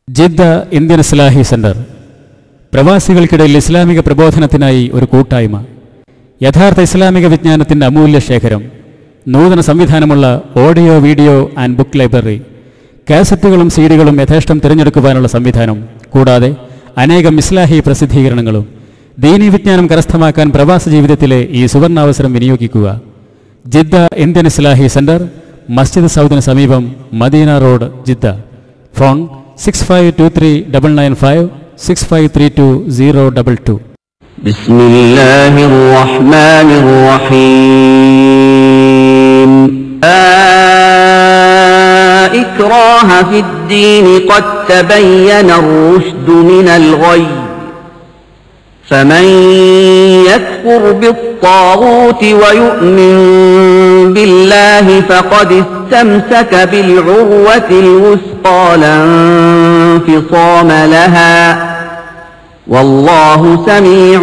Jeddah Indian Islahi centre പ്രവാസികൾക്കിടയിൽ ഇസ്ലാമിക പ്രബോധനത്തിനായി ഒരു കൂട്ടായ്മ യഥാർത്ഥ ഇസ്ലാമിക വിജ്ഞാനത്തിന്റെ അമൂല്യ ശേഖരം നൂതന സംവിധാനമുള്ള audio video and book library കാസറ്റുകളും സീഡികളും യഥേഷ്ടം തിരഞ്ഞെടുക്കുവാനുള്ള സംവിധാനം കൂടാതെ അനേകം ഇസ്ലാഹി പ്രസിദ്ധീകരണങ്ങളും ദീനീ വിജ്ഞാനം കരസ്ഥമാക്കാൻ പ്രവാസ ജീവിതത്തിലെ ഈ സുവർണാവസരം വിനിയോഗിക്കുക ജിദ്ദ ഇന്ത്യൻ ഇസ്ലാഹി സെന്റർ മസ്ജിദ് സൗദിന് സമീപം Madina road Jeddah phone six five two three double nine five six five three two zero double two بسم الله الرحمن الرحيم لا إكراه في الدين قد تبين الرشد من الغي فمن يكفر بالطاغوت ويؤمن بالله فقد استمسك بالعروة الوثقى لا انفصام لها والله سميع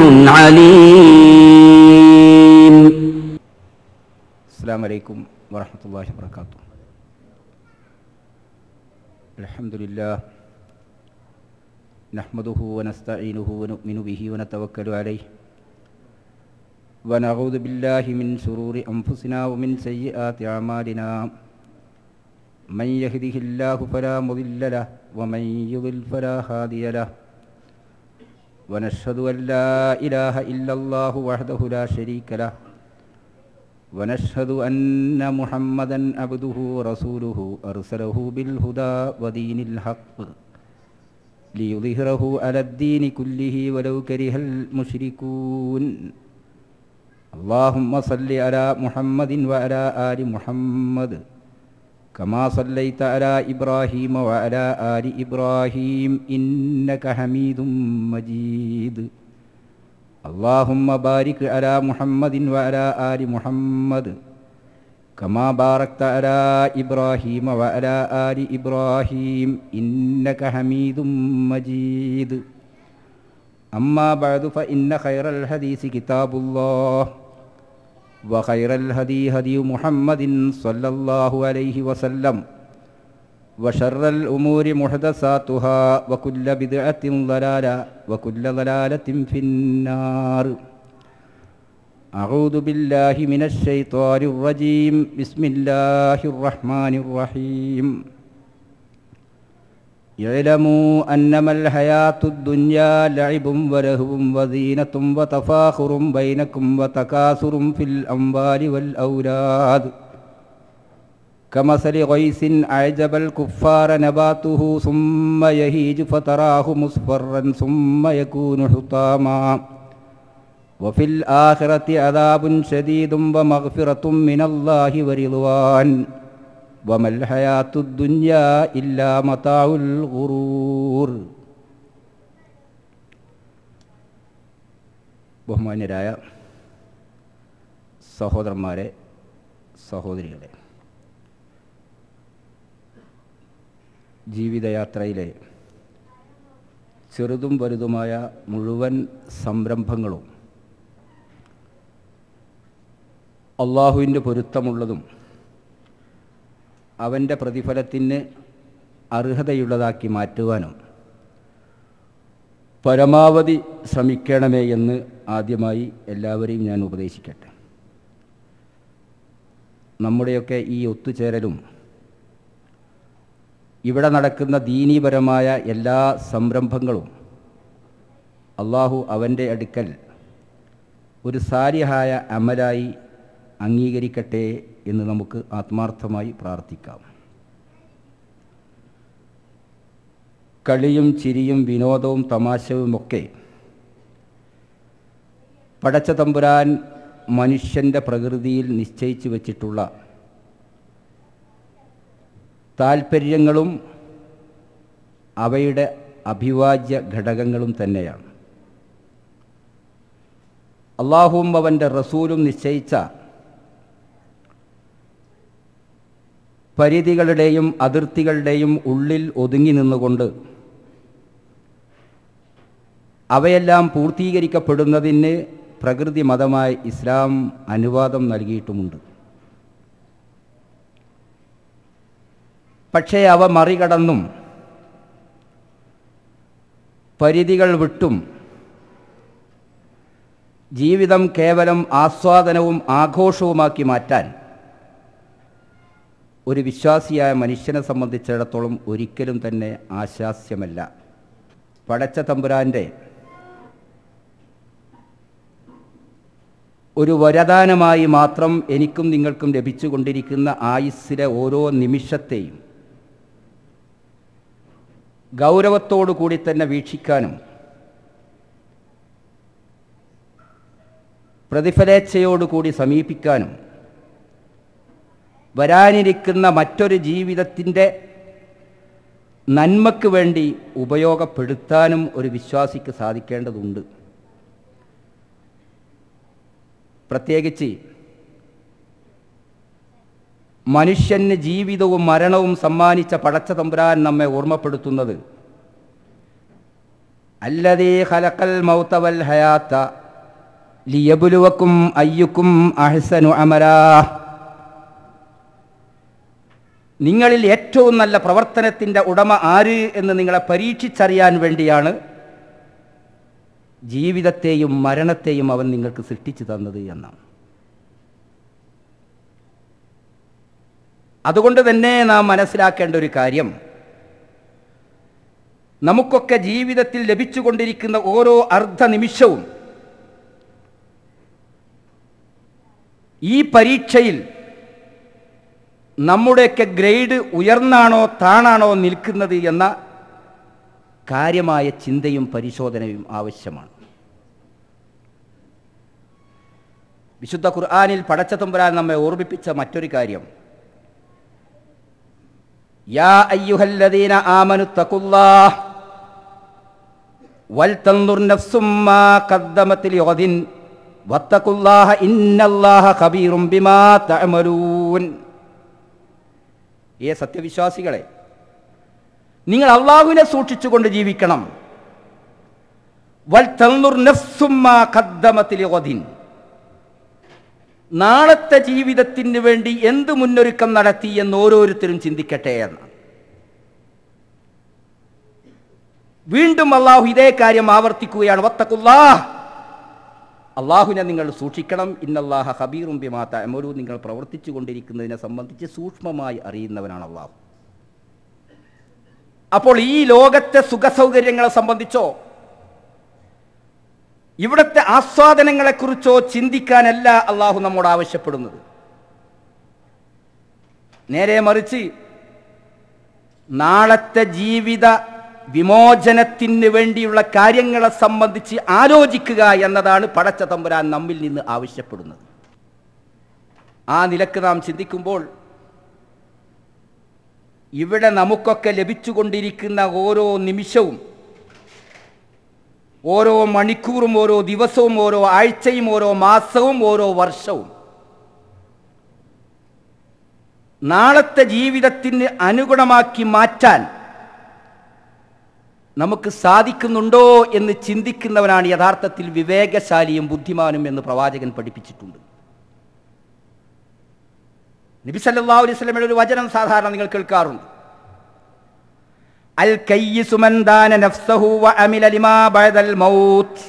عليم السلام عليكم ورحمة الله وبركاته الحمد لله نحمده ونستعينه ونؤمن به ونتوكل عليه ونعوذ بالله من شرور أنفسنا ومن سيئات أعمالنا من يهده الله فلا مضل له ومن يضل فلا هادي له ونشهد أن لا إله إلا الله وحده لا شريك له ونشهد أن محمدا عبده ورسوله أرسله بالهدى ودين الحق ليظهره على الدين كله ولو كره المشركون اللهم صل على محمد وعلى آل محمد كما صليت على إبراهيم وعلى آل إبراهيم إنك حميد مجيد اللهم بارك على محمد وعلى آل محمد كما باركت على إبراهيم وعلى آل إبراهيم إنك حميد مجيد أما بعد فإن خير الحديث كتاب الله وخير الهدي هدي محمد صلى الله عليه وسلم وشر الأمور محدثاتها وكل بدعة ضلالة وكل ضلالة في النار أعوذ بالله من الشيطان الرجيم بسم الله الرحمن الرحيم اعلموا أنما الحياة الدنيا لعب ولهو وزينة وتفاخر بينكم وتكاثر في الأموال والأولاد كمثل غيث أعجب الكفار نباته ثم يهيج فتراه مصفرا ثم يكون حطاما وفي الآخرة عذاب شديد ومغفرة من الله ورضوان وما الحياة الدنيا إلا متاع الغرور ബഹുമാന്യരായ സഹോദരന്മാരെ സഹോദരികളെ ജീവിതയാത്രയിലെ ചെറുതും വലുതുമായ മുഴുവൻ സംരംഭങ്ങളും അള്ളാഹുവിൻ്റെ പൊരുത്തമുള്ളതും അവൻ്റെ പ്രതിഫലത്തിന് അർഹതയുള്ളതാക്കി മാറ്റുവാനും പരമാവധി ശ്രമിക്കണമേ എന്ന് ആദ്യമായി എല്ലാവരെയും ഞാൻ ഉപദേശിക്കട്ടെ നമ്മുടെയൊക്കെ ഈ ഒത്തുചേരലും ഇവിടെ നടക്കുന്ന ദീനീപരമായ എല്ലാ സംരംഭങ്ങളും അള്ളാഹു അവൻ്റെ അടുക്കൽ ഒരു സാരിഹായ അമലായി അംഗീകരിക്കട്ടെ എന്ന് നമുക്ക് ആത്മാർത്ഥമായി പ്രാർത്ഥിക്കാം കളിയും ചിരിയും വിനോദവും തമാശവുമൊക്കെ പടച്ച തമ്പുരാൻ മനുഷ്യൻ്റെ പ്രകൃതിയിൽ നിശ്ചയിച്ചു വച്ചിട്ടുള്ള താൽപ്പര്യങ്ങളും അവയുടെ അഭിവാജ്യ ഘടകങ്ങളും തന്നെയാണ് അള്ളാഹുവും അവൻ്റെ റസൂലും നിശ്ചയിച്ച പരിധികളുടെയും അതിർത്തികളുടെയും ഉള്ളിൽ ഒതുങ്ങി നിന്നുകൊണ്ട് അവയെല്ലാം പൂർത്തീകരിക്കപ്പെടുന്നതിന് പ്രകൃതി മതമായി ഇസ്ലാം അനുവാദം നൽകിയിട്ടുമുണ്ട് പക്ഷേ അവ മറികടന്നും പരിധികൾ വിട്ടും ജീവിതം കേവലം ആസ്വാദനവും ആഘോഷവുമാക്കി മാറ്റാൻ ഒരു വിശ്വാസിയായ മനുഷ്യനെ സംബന്ധിച്ചിടത്തോളം ഒരിക്കലും തന്നെ ആശാസ്യമല്ല പടച്ച തമ്പുരാൻ്റെ ഒരു വരദാനമായി മാത്രം എനിക്കും നിങ്ങൾക്കും ലഭിച്ചുകൊണ്ടിരിക്കുന്ന ആയുസ്സിലെ ഓരോ നിമിഷത്തെയും ഗൗരവത്തോടു കൂടി തന്നെ വീക്ഷിക്കാനും പ്രതിഫലേച്ഛയോടുകൂടി സമീപിക്കാനും വരാനിരിക്കുന്ന മറ്റൊരു ജീവിതത്തിൻ്റെ നന്മയ്ക്ക് വേണ്ടി ഉപയോഗപ്പെടുത്താനും ഒരു വിശ്വാസിക്ക് സാധിക്കേണ്ടതുണ്ട് പ്രത്യേകിച്ച് മനുഷ്യന് ജീവിതവും മരണവും സമ്മാനിച്ച പടച്ച തമ്പുരാൻ നമ്മെ ഓർമ്മപ്പെടുത്തുന്നത് അല്ലതേ ഹലക്കൽ മൗത്തവൽ ഹയാത്ത ലിയബുലുവക്കും അയ്യുക്കും അഹ്സനു അമരാ നിങ്ങളിൽ ഏറ്റവും നല്ല പ്രവർത്തനത്തിൻ്റെ ഉടമ ആര് എന്ന് നിങ്ങളെ പരീക്ഷിച്ചറിയാൻ വേണ്ടിയാണ് ജീവിതത്തെയും മരണത്തെയും അവൻ നിങ്ങൾക്ക് സൃഷ്ടിച്ചു തന്നത് എന്നാണ് അതുകൊണ്ട് തന്നെ നാം മനസ്സിലാക്കേണ്ട ഒരു കാര്യം നമുക്കൊക്കെ ജീവിതത്തിൽ ലഭിച്ചുകൊണ്ടിരിക്കുന്ന ഓരോ അർദ്ധനിമിഷവും ഈ പരീക്ഷയിൽ നമ്മുടെയൊക്കെ ഗ്രേഡ് ഉയർന്നാണോ താണാണോ നിൽക്കുന്നത് എന്ന കാര്യമായ ചിന്തയും പരിശോധനയും ആവശ്യമാണ് വിശുദ്ധ ഖുർആാനിൽ പടച്ചതുമ്പുരാൻ നമ്മെ ഓർമ്മിപ്പിച്ച മറ്റൊരു കാര്യം യാ അയ്യുഹല്ലദീന ആമനു തഖുല്ലാഹ് വൽതൻദുർ നഫ്സും മാ ഖദ്ദമത് ലിഗദിൻ വത്തഖുല്ലാഹ ഇന്നല്ലാഹ ഖബീറും ബിമാ തഅമലൂൻ ഏ സത്യവിശ്വാസികളെ നിങ്ങൾ അള്ളാഹുവിനെ സൂക്ഷിച്ചുകൊണ്ട് ജീവിക്കണം വൽ തൻദുർ നഫ്സും മാ ഖദ്ദമത് ലിഗദിൻ നാളത്തെ ജീവിതത്തിന് വേണ്ടി എന്ത് മുന്നൊരുക്കം നടത്തി എന്ന് ഓരോരുത്തരും ചിന്തിക്കട്ടെ എന്ന് വീണ്ടും അള്ളാഹു ഇതേ കാര്യം ആവർത്തിക്കുകയാണ് വത്തക്കുല്ലാ അള്ളാഹുവിനെ നിങ്ങൾ സൂക്ഷിക്കണം ഇന്നല്ലാഹ ഹബീറും ബിമാത്ത എമരു നിങ്ങൾ പ്രവർത്തിച്ചു കൊണ്ടിരിക്കുന്നതിനെ സംബന്ധിച്ച് സൂക്ഷ്മമായി അറിയുന്നവനാണ് അള്ളാഹു അപ്പോൾ ഈ ലോകത്തെ സുഖസൗകര്യങ്ങളെ സംബന്ധിച്ചോ ഇവിടുത്തെ ആസ്വാദനങ്ങളെക്കുറിച്ചോ ചിന്തിക്കാനല്ല അള്ളാഹു നമ്മോട് ആവശ്യപ്പെടുന്നത് നേരെ മറിച്ച് നാളത്തെ ജീവിത വിമോചനത്തിന് വേണ്ടിയുള്ള കാര്യങ്ങളെ സംബന്ധിച്ച് ആലോചിക്കുക എന്നതാണ് പടച്ച തമ്പുരാൻ നമ്മിൽ നിന്ന് ആവശ്യപ്പെടുന്നത് ആ നിലക്ക് നാം ചിന്തിക്കുമ്പോൾ ഇവിടെ നമുക്കൊക്കെ ലഭിച്ചുകൊണ്ടിരിക്കുന്ന ഓരോ നിമിഷവും ഓരോ മണിക്കൂറും ഓരോ ദിവസവും ഓരോ ആഴ്ചയും ഓരോ മാസവും ഓരോ വർഷവും നാളത്തെ ജീവിതത്തിന് അനുഗുണമാക്കി മാറ്റാൻ നമുക്ക് സാധിക്കുന്നുണ്ടോ എന്ന് ചിന്തിക്കുന്നവനാണ് യഥാർത്ഥത്തിൽ വിവേകശാലിയും ബുദ്ധിമാനും എന്ന് പ്രവാചകൻ പഠിപ്പിച്ചിട്ടുണ്ട് നബി സല്ലല്ലാഹു അലൈഹി വസല്ലമയുടെ ഒരു വചനം സാധാരണ നിങ്ങൾ കേൾക്കാറുണ്ട് അൽ കയ്യിസു മൻ ദാന നഫ്സഹു വ അമില ലിമാ ബഅദൽ മൗത്ത്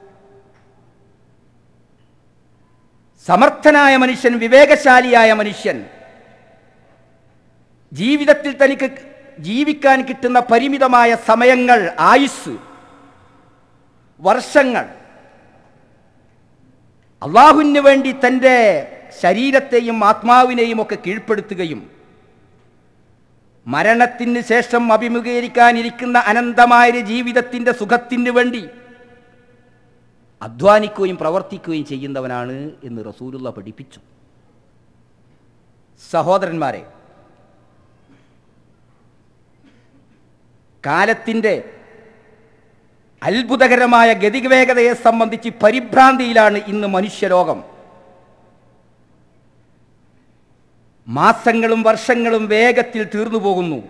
സമർത്ഥനായ മനുഷ്യൻ വിവേകശാലിയായ മനുഷ്യൻ ജീവിതത്തിൽ തനിക്ക് ജീവിക്കാൻ കിട്ടുന്ന പരിമിതമായ സമയങ്ങൾ ആയുസ് വർഷങ്ങൾ അള്ളാഹുവിന് വേണ്ടി തൻ്റെ ശരീരത്തെയും ആത്മാവിനെയും ഒക്കെ കീഴ്പ്പെടുത്തുകയും മരണത്തിന് ശേഷം അഭിമുഖീകരിക്കാനിരിക്കുന്ന അനന്തമായ ജീവിതത്തിൻ്റെ സുഖത്തിന് വേണ്ടി അധ്വാനിക്കുകയും പ്രവർത്തിക്കുകയും ചെയ്യുന്നവനാണ് എന്ന് റസൂലുള്ള പഠിപ്പിച്ചു സഹോദരന്മാരെ കാലത്തിൻ്റെ അത്ഭുതകരമായ ഗതിവേഗതയെ സംബന്ധിച്ച് പരിഭ്രാന്തിയിലാണ് ഇന്ന് മനുഷ്യലോകം മാസങ്ങളും വർഷങ്ങളും വേഗത്തിൽ തീർന്നു പോകുന്നു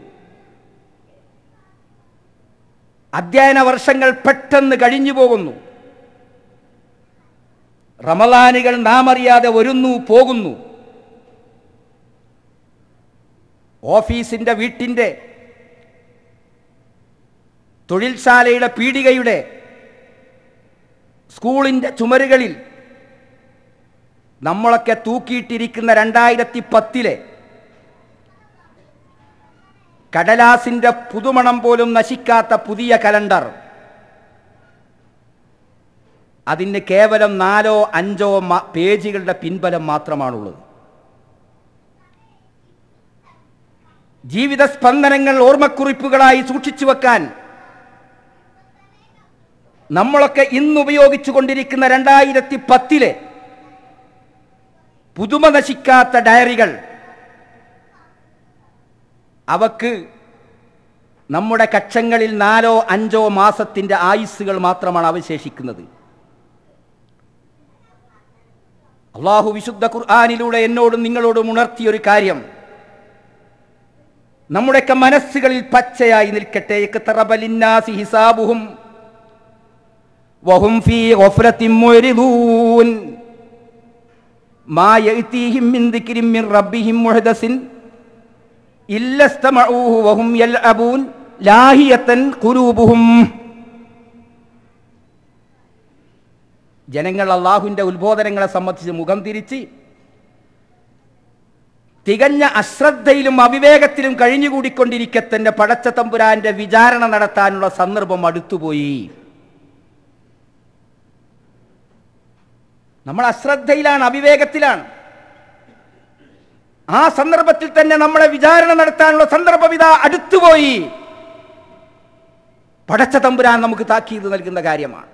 അധ്യയന വർഷങ്ങൾ പെട്ടെന്ന് കഴിഞ്ഞു പോകുന്നു റമലാനുകൾ നാം അറിയാതെ വരുന്നു പോകുന്നു ഓഫീസിൻ്റെ വീട്ടിൻ്റെ തൊഴിൽശാലയുടെ പീടികയുടെ സ്കൂളിൻ്റെ ചുമരുകളിൽ നമ്മളൊക്കെ തൂക്കിയിട്ടിരിക്കുന്ന രണ്ടായിരത്തി പത്തിലെ കടലാസിൻ്റെ പുതുമണം പോലും നശിക്കാത്ത പുതിയ കലണ്ടർ അതിന് കേവലം നാലോ അഞ്ചോ മ- പേജുകളുടെ പിൻബലം മാത്രമാണുള്ളത് ജീവിത സ്പന്ദനങ്ങൾ ഓർമ്മക്കുറിപ്പുകളായി സൂക്ഷിച്ചു വെക്കാൻ നമ്മളൊക്കെ ഇന്ന് ഉപയോഗിച്ചു കൊണ്ടിരിക്കുന്ന രണ്ടായിരത്തി പത്തിലെ പുതുമ നശിക്കാത്ത ഡയറികൾ അവക്ക് നമ്മുടെ കക്ഷങ്ങളിൽ നാലോ അഞ്ചോ മാസത്തിൻ്റെ ആയുസ്സുകൾ മാത്രമാണ് അവശേഷിക്കുന്നത് അള്ളാഹു വിശുദ്ധ ഖുർആാനിലൂടെ എന്നോടും നിങ്ങളോടും ഉണർത്തിയൊരു കാര്യം നമ്മുടെയൊക്കെ മനസ്സുകളിൽ പച്ചയായി നിൽക്കട്ടെ ഇഖ്തറബ ലിന്നാസി ഹിസാബുഹും വഹും ഫീ ഗഫ്ലത്തിൻ മുഅ്രിദൂൻ മാ യഅ്തീഹിം മിൻ ദിക്രിൻ മിൻ റബ്ബിഹിം മുഹദസിൻ ഇല്ല ഇസ്തമഊഹു വഹും യൽഅബൂൻ ലാഹിയത്തൻ ഖുലൂബുഹും ജനങ്ങൾ അള്ളാഹുവിൻ്റെ ഉത്ബോധനങ്ങളെ സംബന്ധിച്ച് മുഖം തിരിച്ച് തികഞ്ഞ അശ്രദ്ധയിലും അവിവേകത്തിലും കഴിഞ്ഞുകൂടിക്കൊണ്ടിരിക്കെ തന്നെ പടച്ച തമ്പുരാന്റെ വിചാരണ നടത്താനുള്ള സന്ദർഭം അടുത്തുപോയി നമ്മൾ അശ്രദ്ധയിലാണ് അവിവേകത്തിലാണ് ആ സന്ദർഭത്തിൽ തന്നെ നമ്മളെ വിചാരണ നടത്താനുള്ള സന്ദർഭം ഇതാ അടുത്തുപോയി പടച്ച തമ്പുരാൻ നമുക്ക് താക്കീത് നൽകുന്ന കാര്യമാണ്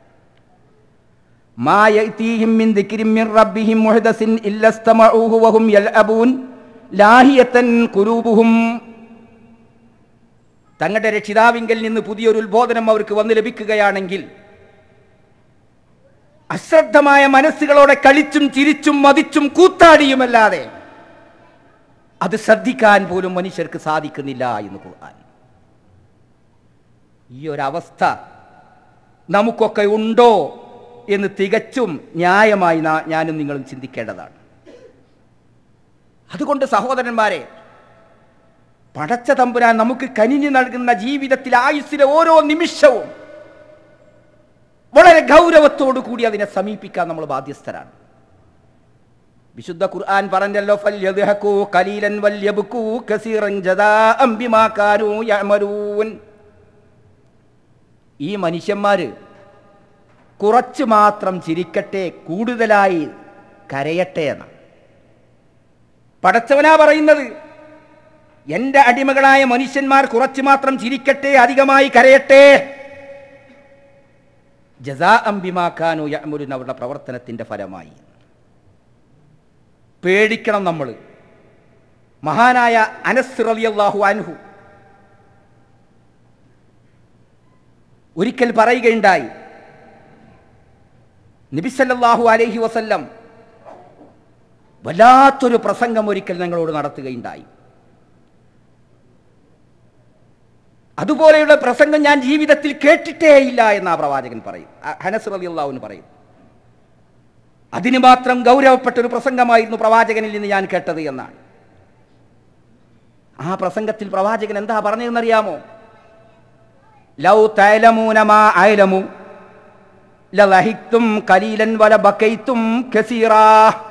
ما يأتيهم من ذكر من ربهم محدث إلا استمعوه وهم يلعبون لاهية قلوبهم തങ്ങളുടെ രക്ഷിതാവിങ്കൽ നിന്ന് പുതിയൊരു ഉത്ബോധനം അവർക്ക് വന്ന് ലഭിക്കുകയാണെങ്കിൽ അശ്രദ്ധമായ മനസ്സുകളോടെ കളിച്ചും ചിരിച്ചും മതിച്ചും കൂത്താടിയുമല്ലാതെ അത് ശ്രദ്ധിക്കാൻ പോലും മനുഷ്യർക്ക് സാധിക്കുന്നില്ല എന്ന് ഖുർആൻ ഈ ഒരവസ്ഥ നമുക്കൊക്കെ ഉണ്ടോ എന്ന് തികച്ചും ന്യായമായി നാ- ഞാനും നിങ്ങളും ചിന്തിക്കേണ്ടതാണ് അതുകൊണ്ട് സഹോദരന്മാരെ പടച്ച തമ്പുരാൻ നമുക്ക് കനിഞ്ഞു നൽകുന്ന ജീവിതത്തിലെ ആയുസ്സിലെ ഓരോ നിമിഷവും വളരെ ഗൗരവത്തോടു കൂടി അതിനെ സമീപിക്കാൻ നമ്മൾ ബാധ്യസ്ഥരാണ് വിശുദ്ധ ഖുർആൻ പറഞ്ഞല്ലോ ഫല്യദ്ഹകൂ ഖലീലൻ വല്യബ്കൂ കസീറൻ ജസാഅം ബിമാ കാനൂ യഅമലൂൻ ഈ മനുഷ്യന്മാര് കുറച്ച് മാത്രം ചിരിക്കട്ടെ കൂടുതലായി കരയട്ടെ എന്ന് പടച്ചവനാ പറയുന്നത് എൻ്റെ അടിമകളായ മനുഷ്യന്മാർ കുറച്ച് മാത്രം ചിരിക്കട്ടെ അധികമായി കരയട്ടെ ജസാ അംബിമാക്കാനു യമുരുൻ അവരുടെ പ്രവർത്തനത്തിൻ്റെ ഫലമായി പേടിക്കണം നമ്മൾ മഹാനായ അനസ് റളിയല്ലാഹു അൻഹു ഒരിക്കൽ പറയുകയുണ്ടായി നബിസല്ലാഹു അലൈഹി വസല്ലം വല്ലാത്തൊരു പ്രസംഗം ഒരിക്കൽ ഞങ്ങളോട് നടത്തുകയുണ്ടായി അതുപോലെയുള്ള പ്രസംഗം ഞാൻ ജീവിതത്തിൽ കേട്ടിട്ടേ ഇല്ല എന്നാ പ്രവാചകൻ പറയും അ- ഹനസ് റലി അള്ളാഹുവിന് പറയും അതിന് മാത്രം ഗൗരവപ്പെട്ട ഒരു പ്രസംഗമായിരുന്നു പ്രവാചകനിൽ നിന്ന് ഞാൻ കേട്ടത് എന്നാണ് ആ പ്രസംഗത്തിൽ പ്രവാചകൻ എന്താ പറഞ്ഞതെന്നറിയാമോ ലൗ തയലമൂനമാ അയലമു ലലഹിക്തും കലീലൻ വല ബക്കൈത്തും കസീറാ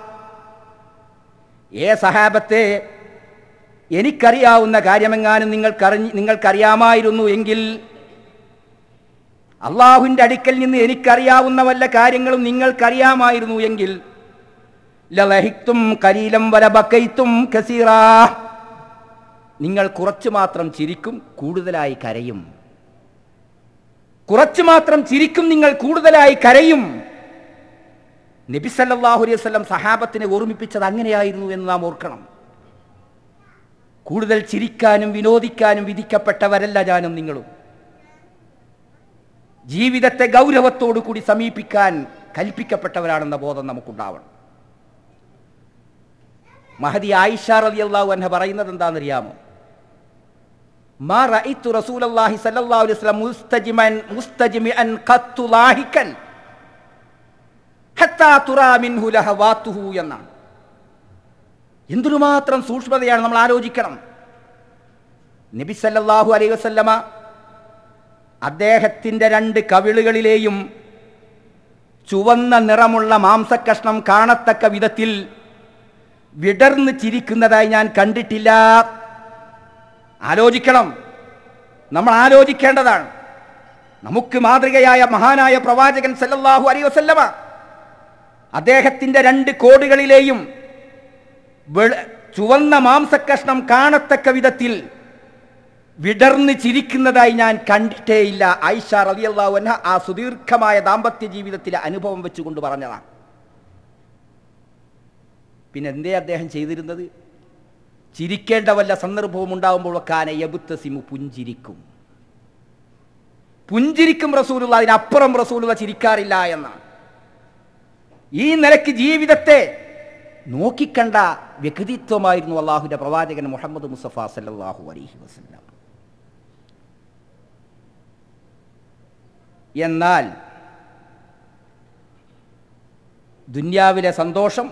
ഏ സഹാബത്തെ എനിക്കറിയാവുന്ന കാര്യമെങ്ങാനും നിങ്ങൾക്കറിഞ്ഞ് നിങ്ങൾക്കറിയാമായിരുന്നു എങ്കിൽ അള്ളാഹുവിൻ്റെ അടുക്കൽ നിന്ന് എനിക്കറിയാവുന്ന വല്ല കാര്യങ്ങളും നിങ്ങൾക്കറിയാമായിരുന്നു എങ്കിൽ ലലഹിക്തും കലീലം വല ബക്കൈത്തും കസീറാ നിങ്ങൾ കുറച്ചു മാത്രം ചിരിക്കും കൂടുതലായി കരയും കുറച്ചു മാത്രം ചിരിക്കും നിങ്ങൾ കൂടുതലായി കരയും നബി സല്ലല്ലാഹു അലൈഹി വസല്ലം സഹാബത്തിനെ ഓർമ്മിപ്പിച്ചത് അങ്ങനെയായിരുന്നു എന്ന് നാം ഓർക്കണം കൂടുതൽ ചിരിക്കാനും വിനോദിക്കാനും വിധിക്കപ്പെട്ടവരല്ല ഞാനും നിങ്ങളും ജീവിതത്തെ ഗൗരവത്തോടു കൂടി സമീപിക്കാൻ കൽപ്പിക്കപ്പെട്ടവരാണെന്ന ബോധം നമുക്കുണ്ടാവണം മഹദി ആയിഷ റളിയല്ലാഹു അൻഹ പറയുന്നത് എന്താണെന്നറിയാമോ ما رأيت رسول الله صلى الله عليه وسلم مستجمعا مستجمعا قط لاهكا حتى ترى منه لهواته എന്നാണ് എന്തിനുമാത്രം സൂക്ഷ്മതയാണ് നമ്മൾ ആലോചിക്കണം നബി സല്ലല്ലാഹു അലൈഹി വസല്ലമ അദ്ദേഹത്തിൻ്റെ രണ്ട് കവിളുകളിലെയും ചുവന്ന നിറമുള്ള മാംസക്കഷ്ണം കാണത്തക്ക വിധത്തിൽ വിടർന്ന് ചിരിക്കുന്നതായി ഞാൻ കണ്ടിട്ടില്ല ആലോചിക്കണം നമ്മൾ ആലോചിക്കേണ്ടതാണ് നമുക്ക് മാതൃകയായ മഹാനായ പ്രവാചകൻ സല്ലല്ലാഹു അലൈഹി വസല്ലമ അദ്ദേഹത്തിൻ്റെ രണ്ട് കോടുകളിലെയും വെള- ചുവന്ന മാംസക്കഷ്ണം കാണത്തക്ക വിധത്തിൽ വിടർന്ന് ചിരിക്കുന്നതായി ഞാൻ കണ്ടിട്ടേയില്ല ഐഷ റളിയല്ലാഹു അൻഹ ആ സുദീർഘമായ ദാമ്പത്യ ജീവിതത്തിലെ അനുഭവം വെച്ചുകൊണ്ട് പറഞ്ഞതാണ് പിന്നെ എന്തേ അദ്ദേഹം ചെയ്തിരുന്നത് ചിരിക്കേണ്ട വല്ല സന്ദർഭവും ഉണ്ടാകുമ്പോഴൊക്കെ ആന യബുത്തസിമു പുഞ്ചിരിക്കും പുഞ്ചിരിക്കും റസൂലുള്ള അതിനപ്പുറം റസൂലുള്ള ചിരിക്കാറില്ല എന്നാണ് ഈ നിലയ്ക്ക് ജീവിതത്തെ നോക്കിക്കണ്ട വ്യക്തിത്വമായിരുന്നു അള്ളാഹുവിന്റെ പ്രവാചകൻ മുഹമ്മദ് മുസഫ സല്ലല്ലാഹു അലൈഹി വസല്ലം എന്നാൽ ദുന്യാവിലെ സന്തോഷം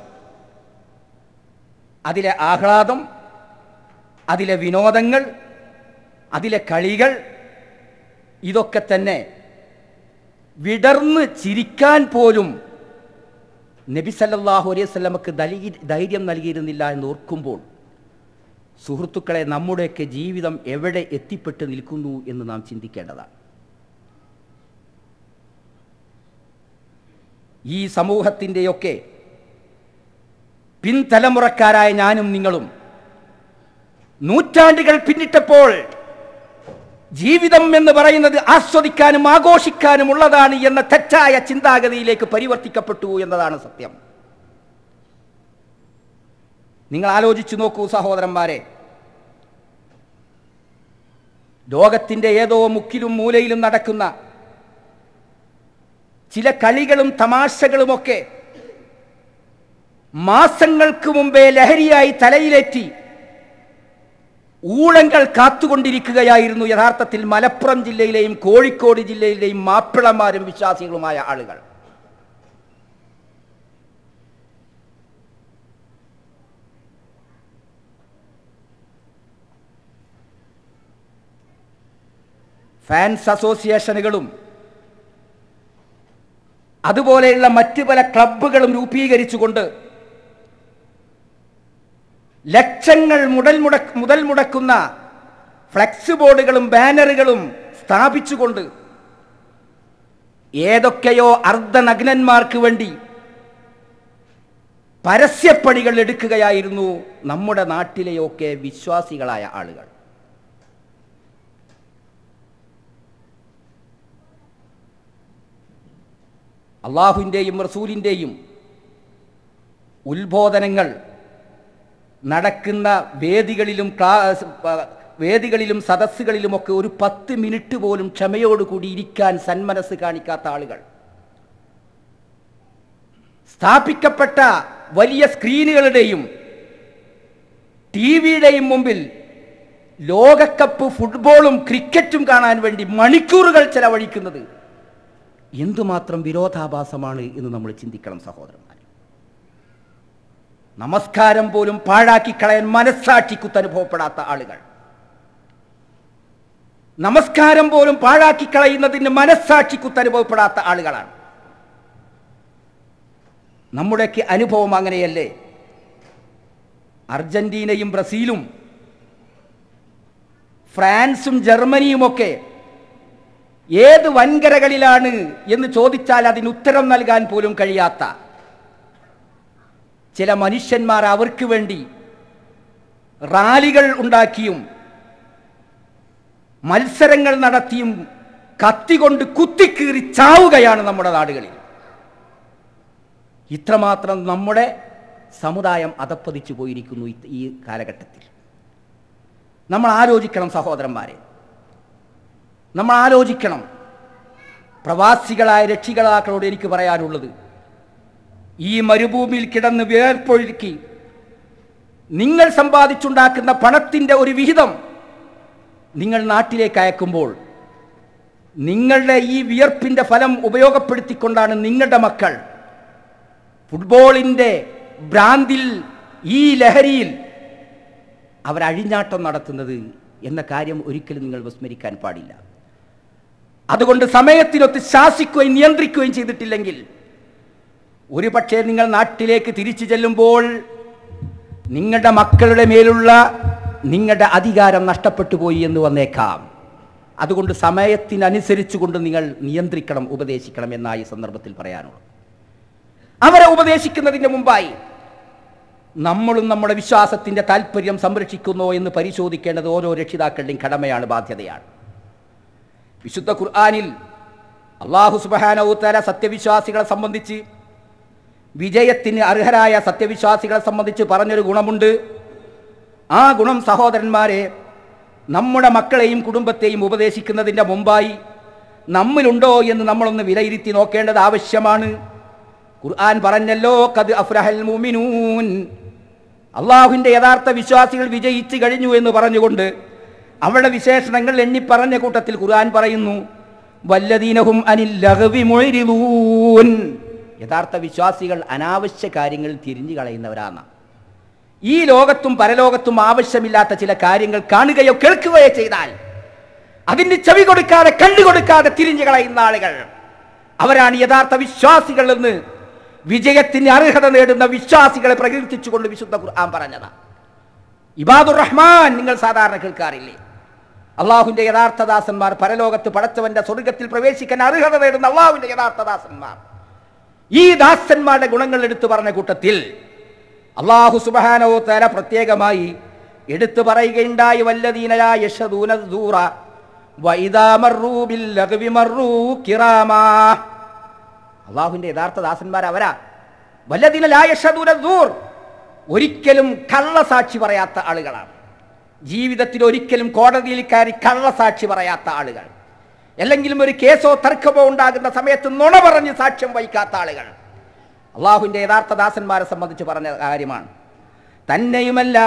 അതിലെ ആഹ്ലാദം അതിലെ വിനോദങ്ങൾ അതിലെ കളികൾ ഇതൊക്കെ തന്നെ വിടർന്ന് ചിരിക്കാൻ പോലും നബി സല്ലല്ലാഹു അലൈഹി വസല്ലമക്ക് ദലീ- ധൈര്യം നൽകിയിരുന്നില്ല എന്ന് ഓർക്കുമ്പോൾ സുഹൃത്തുക്കളെ നമ്മുടെയൊക്കെ ജീവിതം എവിടെ എത്തിപ്പെട്ട് നിൽക്കുന്നു എന്ന് നാം ചിന്തിക്കേണ്ടതാണ് ഈ സമൂഹത്തിൻ്റെയൊക്കെ പിൻതലമുറക്കാരായ ഞാനും നിങ്ങളും നൂറ്റാണ്ടുകൾ പിന്നിട്ടപ്പോൾ ജീവിതം എന്ന് പറയുന്നത് ആസ്വദിക്കാനും ആഘോഷിക്കാനും ഉള്ളതാണ് എന്ന തെറ്റായ ചിന്താഗതിയിലേക്ക് പരിവർത്തിക്കപ്പെട്ടു എന്നതാണ് സത്യം നിങ്ങൾ ആലോചിച്ചു നോക്കൂ സഹോദരന്മാരെ ലോകത്തിന്റെ ഏതോ മുക്കിലും മൂലയിലും നടക്കുന്ന ചില കളികളും തമാശകളുമൊക്കെ മാസങ്ങൾക്ക് മുമ്പേ ലഹരിയായി തലയിലേറ്റി ഊഴങ്ങൾ കാത്തുകൊണ്ടിരിക്കുകയായിരുന്നു യഥാർത്ഥത്തിൽ മലപ്പുറം ജില്ലയിലെയും കോഴിക്കോട് ജില്ലയിലെയും മാപ്പിളമാരും വിശ്വാസികളുമായ ആളുകൾ ഫാൻസ് അസോസിയേഷനുകളും അതുപോലെയുള്ള മറ്റു പല ക്ലബ്ബുകളും രൂപീകരിച്ചുകൊണ്ട് ലക്ഷങ്ങൾ മുതൽ മുടക്ക് മുതൽ മുടക്കുന്ന ഫ്ലെക്സ് ബോർഡുകളും ബാനറുകളും സ്ഥാപിച്ചുകൊണ്ട് ഏതൊക്കെയോ അർദ്ധനഗ്നന്മാർക്ക് വേണ്ടി പരസ്യപ്പണികൾ എടുക്കുകയായിരുന്നു നമ്മുടെ നാട്ടിലെയൊക്കെ വിശ്വാസികളായ ആളുകൾ അള്ളാഹുവിൻ്റെയും റസൂലിൻ്റെയും ഉത്ബോധനങ്ങൾ നടക്കുന്ന വേദികളിലും ക്ലാസ് പ- വേദികളിലും സദസ്സുകളിലുമൊക്കെ ഒരു പത്ത് മിനിറ്റ് പോലും ക്ഷമയോടുകൂടി ഇരിക്കാൻ സന്മനസ് കാണിക്കാത്ത ആളുകൾ സ്ഥാപിക്കപ്പെട്ട വലിയ സ്ക്രീനുകളുടെയും ടി വിയുടെയും മുമ്പിൽ ലോകകപ്പ് ഫുട്ബോളും ക്രിക്കറ്റും കാണാൻ വേണ്ടി മണിക്കൂറുകൾ ചെലവഴിക്കുന്നത് എന്തുമാത്രം വിരോധാഭാസമാണ് എന്ന് നമ്മൾ ചിന്തിക്കണം സഹോദരന്മാർ നമസ്കാരം പോലും പാഴാക്കി കളയാൻ മനസ്സാക്ഷി കുത്തനുഭവപ്പെടാത്ത ആളുകൾ നമസ്കാരം പോലും പാഴാക്കി കളയുന്നതിന് മനസ്സാക്ഷി കുത്തനുഭവപ്പെടാത്ത ആളുകളാണ് നമ്മുടെയൊക്കെ അനുഭവം അങ്ങനെയല്ലേ അർജന്റീനയും ബ്രസീലും ഫ്രാൻസും ജർമ്മനിയുമൊക്കെ ഏത് വൻകരകളിലാണ് എന്ന് ചോദിച്ചാൽ അതിന് ഉത്തരം നൽകാൻ പോലും കഴിയാത്ത ചില മനുഷ്യന്മാർ അവർക്ക് വേണ്ടി റാലികൾ ഉണ്ടാക്കിയും മത്സരങ്ങൾ നടത്തിയും കത്തികൊണ്ട് കുത്തിക്കീറി ചാവുകയാണ് നമ്മുടെ നാടുകളിൽ ഇത്രമാത്രം നമ്മുടെ സമുദായം അധപ്പതിച്ചു പോയിരിക്കുന്നു ഈ- ഈ കാലഘട്ടത്തിൽ നമ്മൾ ആലോചിക്കണം സഹോദരന്മാരെ നമ്മൾ ആലോചിക്കണം പ്രവാസികളായ രക്ഷികളാക്കളോട് എനിക്ക് പറയാനുള്ളത് ഈ മരുഭൂമിയിൽ കിടന്ന് വേർപ്പൊഴുക്കി നിങ്ങൾ സമ്പാദിച്ചുണ്ടാക്കുന്ന പണത്തിൻ്റെ ഒരു വിഹിതം നിങ്ങൾ നാട്ടിലേക്ക് അയക്കുമ്പോൾ നിങ്ങളുടെ ഈ വിയർപ്പിൻ്റെ ഫലം ഉപയോഗപ്പെടുത്തിക്കൊണ്ടാണ് നിങ്ങളുടെ മക്കൾ ഫുട്ബോളിൻ്റെ ഭ്രാന്തിൽ ഈ ലഹരിയിൽ അവർ അഴിഞ്ഞാട്ടം നടത്തുന്നത് എന്ന കാര്യം ഒരിക്കലും നിങ്ങൾ വിസ്മരിക്കാൻ പാടില്ല അതുകൊണ്ട് സമയത്തിനൊത്ത് ശാസിക്കുകയും നിയന്ത്രിക്കുകയും ചെയ്തിട്ടില്ലെങ്കിൽ ഒരു പക്ഷേ നിങ്ങൾ നാട്ടിലേക്ക് തിരിച്ചു ചെല്ലുമ്പോൾ നിങ്ങളുടെ മക്കളുടെ മേലുള്ള നിങ്ങളുടെ അധികാരം നഷ്ടപ്പെട്ടു പോയി എന്ന് വന്നേക്കാം അതുകൊണ്ട് സമയത്തിനനുസരിച്ച് കൊണ്ട് നിങ്ങൾ നിയന്ത്രിക്കണം ഉപദേശിക്കണം എന്നായി ഈ സന്ദർഭത്തിൽ പറയാനുള്ളത് അവരെ ഉപദേശിക്കുന്നതിന് മുമ്പായി നമ്മളും നമ്മുടെ വിശ്വാസത്തിന്റെ താല്പര്യം സംരക്ഷിക്കുന്നോ എന്ന് പരിശോധിക്കേണ്ടത് ഓരോ രക്ഷിതാക്കളുടെയും കടമയാണ് ബാധ്യതയാണ് വിശുദ്ധ ഖുർആാനിൽ അള്ളാഹു സുബാനവുത്തല സത്യവിശ്വാസികളെ സംബന്ധിച്ച് വിജയത്തിന് അർഹരായ സത്യവിശ്വാസികളെ സംബന്ധിച്ച് പറഞ്ഞൊരു ഗുണമുണ്ട് ആ ഗുണം സഹോദരന്മാരെ നമ്മുടെ മക്കളെയും കുടുംബത്തെയും ഉപദേശിക്കുന്നതിൻ്റെ മുമ്പായി നമ്മിലുണ്ടോ എന്ന് നമ്മളൊന്ന് വിലയിരുത്തി നോക്കേണ്ടത് ആവശ്യമാണ് ഖുർആൻ പറഞ്ഞല്ലോ കത് അഫ്രഹൽ മുമിനൂൻ അള്ളാഹുവിൻ്റെ യഥാർത്ഥ വിശ്വാസികൾ വിജയിച്ചു കഴിഞ്ഞു എന്ന് പറഞ്ഞുകൊണ്ട് അവരുടെ വിശേഷണങ്ങൾ എണ്ണി പറഞ്ഞ കൂട്ടത്തിൽ ഖുർആൻ പറയുന്നു വല്ലദീനഹും അനിൽ ലഹവി മുഅ്രിദൂൻ യഥാർത്ഥ വിശ്വാസികൾ അനാവശ്യ കാര്യങ്ങൾ തിരിഞ്ഞു കളയുന്നവരാണ് ഈ ലോകത്തും പരലോകത്തും ആവശ്യമില്ലാത്ത ചില കാര്യങ്ങൾ കാണുകയോ കേൾക്കുകയോ ചെയ്താൽ അതിന് ചെവി കൊടുക്കാതെ കണ്ണു കൊടുക്കാതെ തിരിഞ്ഞു കളയുന്ന ആളുകൾ അവരാണ് യഥാർത്ഥ വിശ്വാസികൾ എന്ന് വിജയത്തിന് അർഹത നേടുന്ന വിശ്വാസികളെ പ്രകീർത്തിച്ചുകൊണ്ട് വിശുദ്ധ ഖുർആൻ പറഞ്ഞതാ ഇബാദുർ റഹ്മാൻ നിങ്ങൾ സാധാരണ കേൾക്കാറില്ലേ അള്ളാഹുവിന്റെ യഥാർത്ഥ ദാസന്മാർ പരലോകത്ത് പടച്ചവന്റെ സ്വർഗത്തിൽ പ്രവേശിക്കാൻ അർഹത നേടുന്ന അള്ളാഹുവിന്റെ യഥാർത്ഥ ദാസന്മാർ ഈ ദാസന്മാരുടെ ഗുണങ്ങൾ എടുത്തു പറഞ്ഞ കൂട്ടത്തിൽ അള്ളാഹു സുബാനോ തല പ്രത്യേകമായി എടുത്തു പറയുകയുണ്ടായി വല്ലദീനയാ യശദൂന ദൂറ വൈദാ മർറൂ ബിൽ ലഗ്വി മർറൂ കിറാമാ അള്ളാഹുവിന്റെ യഥാർത്ഥ ദാസന്മാർ അവരാ വല്ലദീന ലാ യശദൂന ദൂർ ഒരിക്കലും കള്ളസാക്ഷി പറയാത്ത ആളുകളാണ് ജീവിതത്തിൽ ഒരിക്കലും കോടതിയിൽ കയറി കള്ളസാക്ഷി പറയാത്ത ആളുകൾ അല്ലെങ്കിലും ഒരു കേസോ തർക്കമോ ഉണ്ടാകുന്ന സമയത്ത് നുണ പറഞ്ഞ് സാക്ഷ്യം വഹിക്കാത്ത ആളുകൾ അള്ളാഹുവിൻ്റെ യഥാർത്ഥ ദാസന്മാരെ സംബന്ധിച്ച് പറഞ്ഞ കാര്യമാണ് തന്നെയുമല്ല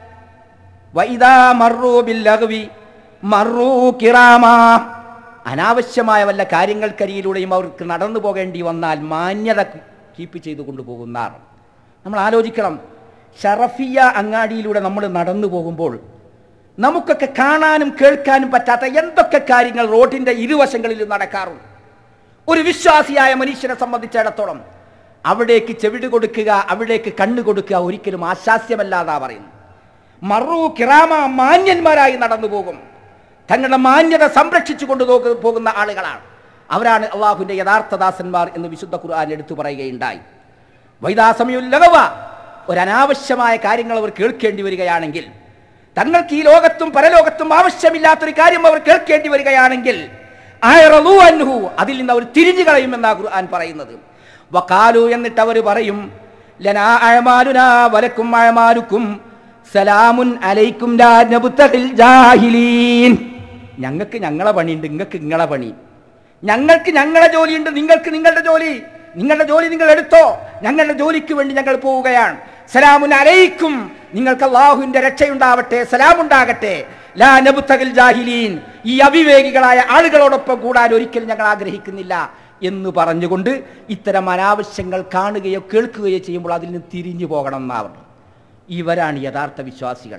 വൈദാ മർറൂ ബിൽ ലഗ്വി മർറൂ കിറാമാ അനാവശ്യമായ വല്ല കാര്യങ്ങൾക്കരിയിലൂടെയും അവർക്ക് നടന്നു പോകേണ്ടി വന്നാൽ മാന്യത കീപ്പ് ചെയ്തു കൊണ്ടുപോകുന്നാർ നമ്മൾ ആലോചിക്കണം ഷറഫിയ അങ്ങാടിയിലൂടെ നമ്മൾ നടന്നു പോകുമ്പോൾ നമുക്കൊക്കെ കാണാനും കേൾക്കാനും പറ്റാത്ത എന്തൊക്കെ കാര്യങ്ങൾ റോഡിന്റെ ഇരുവശങ്ങളിലും നടക്കാറുണ്ട് ഒരു വിശ്വാസിയായ മനുഷ്യനെ സംബന്ധിച്ചിടത്തോളം അവിടേക്ക് ചെവിട് കൊടുക്കുക അവിടേക്ക് കണ്ണു കൊടുക്കുക ഒരിക്കലും ആശാസ്യമല്ലാതാ പറയുന്നു മറു കിറാമ മാന്യന്മാരായി നടന്നു പോകും തങ്ങളുടെ മാന്യത സംരക്ഷിച്ചു കൊണ്ടു നോക്ക് പോകുന്ന ആളുകളാണ് അവരാണ് അള്ളാഹുവിന്റെ യഥാർത്ഥ ദാസന്മാർ എന്ന് വിശുദ്ധ ഖുർആൻ എടുത്തു പറയുകയുണ്ടായി വൈദാസമയുല്ലകവ ഒരു അനാവശ്യമായ കാര്യങ്ങൾ അവർ കേൾക്കേണ്ടി വരികയാണെങ്കിൽ തങ്ങൾക്ക് ഈ ലോകത്തും പരലോകത്തും ആവശ്യമില്ലാത്തൊരു കാര്യം അവർ കേൾക്കേണ്ടി വരികയാണെങ്കിൽ അയറലൂ അൻഹു അതിൽ നിന്ന് അവർ തിരിഞ്ഞു കളയുമെന്നാ ഖുർആൻ പറയുന്നത് വക്കാലു എന്നിട്ട് അവർ പറയും ലനാ അഴമാലുനാ വലക്കും അഴമാലുക്കും സലാമുൻ അലൈക്കും ലാ നബ്തഖിൽ ജാഹിലീൻ ഞങ്ങൾക്ക് ഞങ്ങളെ പണിയുണ്ട് നിങ്ങൾക്ക് നിങ്ങളെ പണി ഞങ്ങൾക്ക് ഞങ്ങളെ ജോലിയുണ്ട് നിങ്ങൾക്ക് നിങ്ങളുടെ ജോലി നിങ്ങളുടെ ജോലി നിങ്ങൾ എടുത്തോ ഞങ്ങളുടെ ജോലിക്ക് വേണ്ടി ഞങ്ങൾ പോവുകയാണ് സലാമുൻ അലൈക്കും നിങ്ങൾക്ക് അള്ളാഹുവിന്റെ രക്ഷയുണ്ടാവട്ടെ സലാം ഉണ്ടാകട്ടെ ലാ നബ്തഖിൽ ജാഹിലീൻ ഈ അവിവേകികളായ ആളുകളോടൊപ്പം കൂടാൻ ഒരിക്കലും ഞങ്ങൾ ആഗ്രഹിക്കുന്നില്ല എന്ന് പറഞ്ഞുകൊണ്ട് ഇത്തരം അനാവശ്യങ്ങൾ കാണുകയോ കേൾക്കുകയോ ചെയ്യുമ്പോൾ അതിൽ നിന്ന് തിരിഞ്ഞു പോകണം എന്നാണ് ഇവരാണ് യഥാർത്ഥ വിശ്വാസികൾ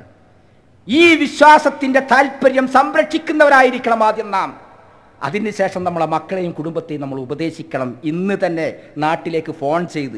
ഈ വിശ്വാസത്തിന്റെ താല്പര്യം സംരക്ഷിക്കുന്നവരായിരിക്കണം ആദ്യം നാം അതിനുശേഷം നമ്മളെ മക്കളെയും കുടുംബത്തെയും നമ്മൾ ഉപദേശിക്കണം ഇന്ന് തന്നെ നാട്ടിലേക്ക് ഫോൺ ചെയ്ത്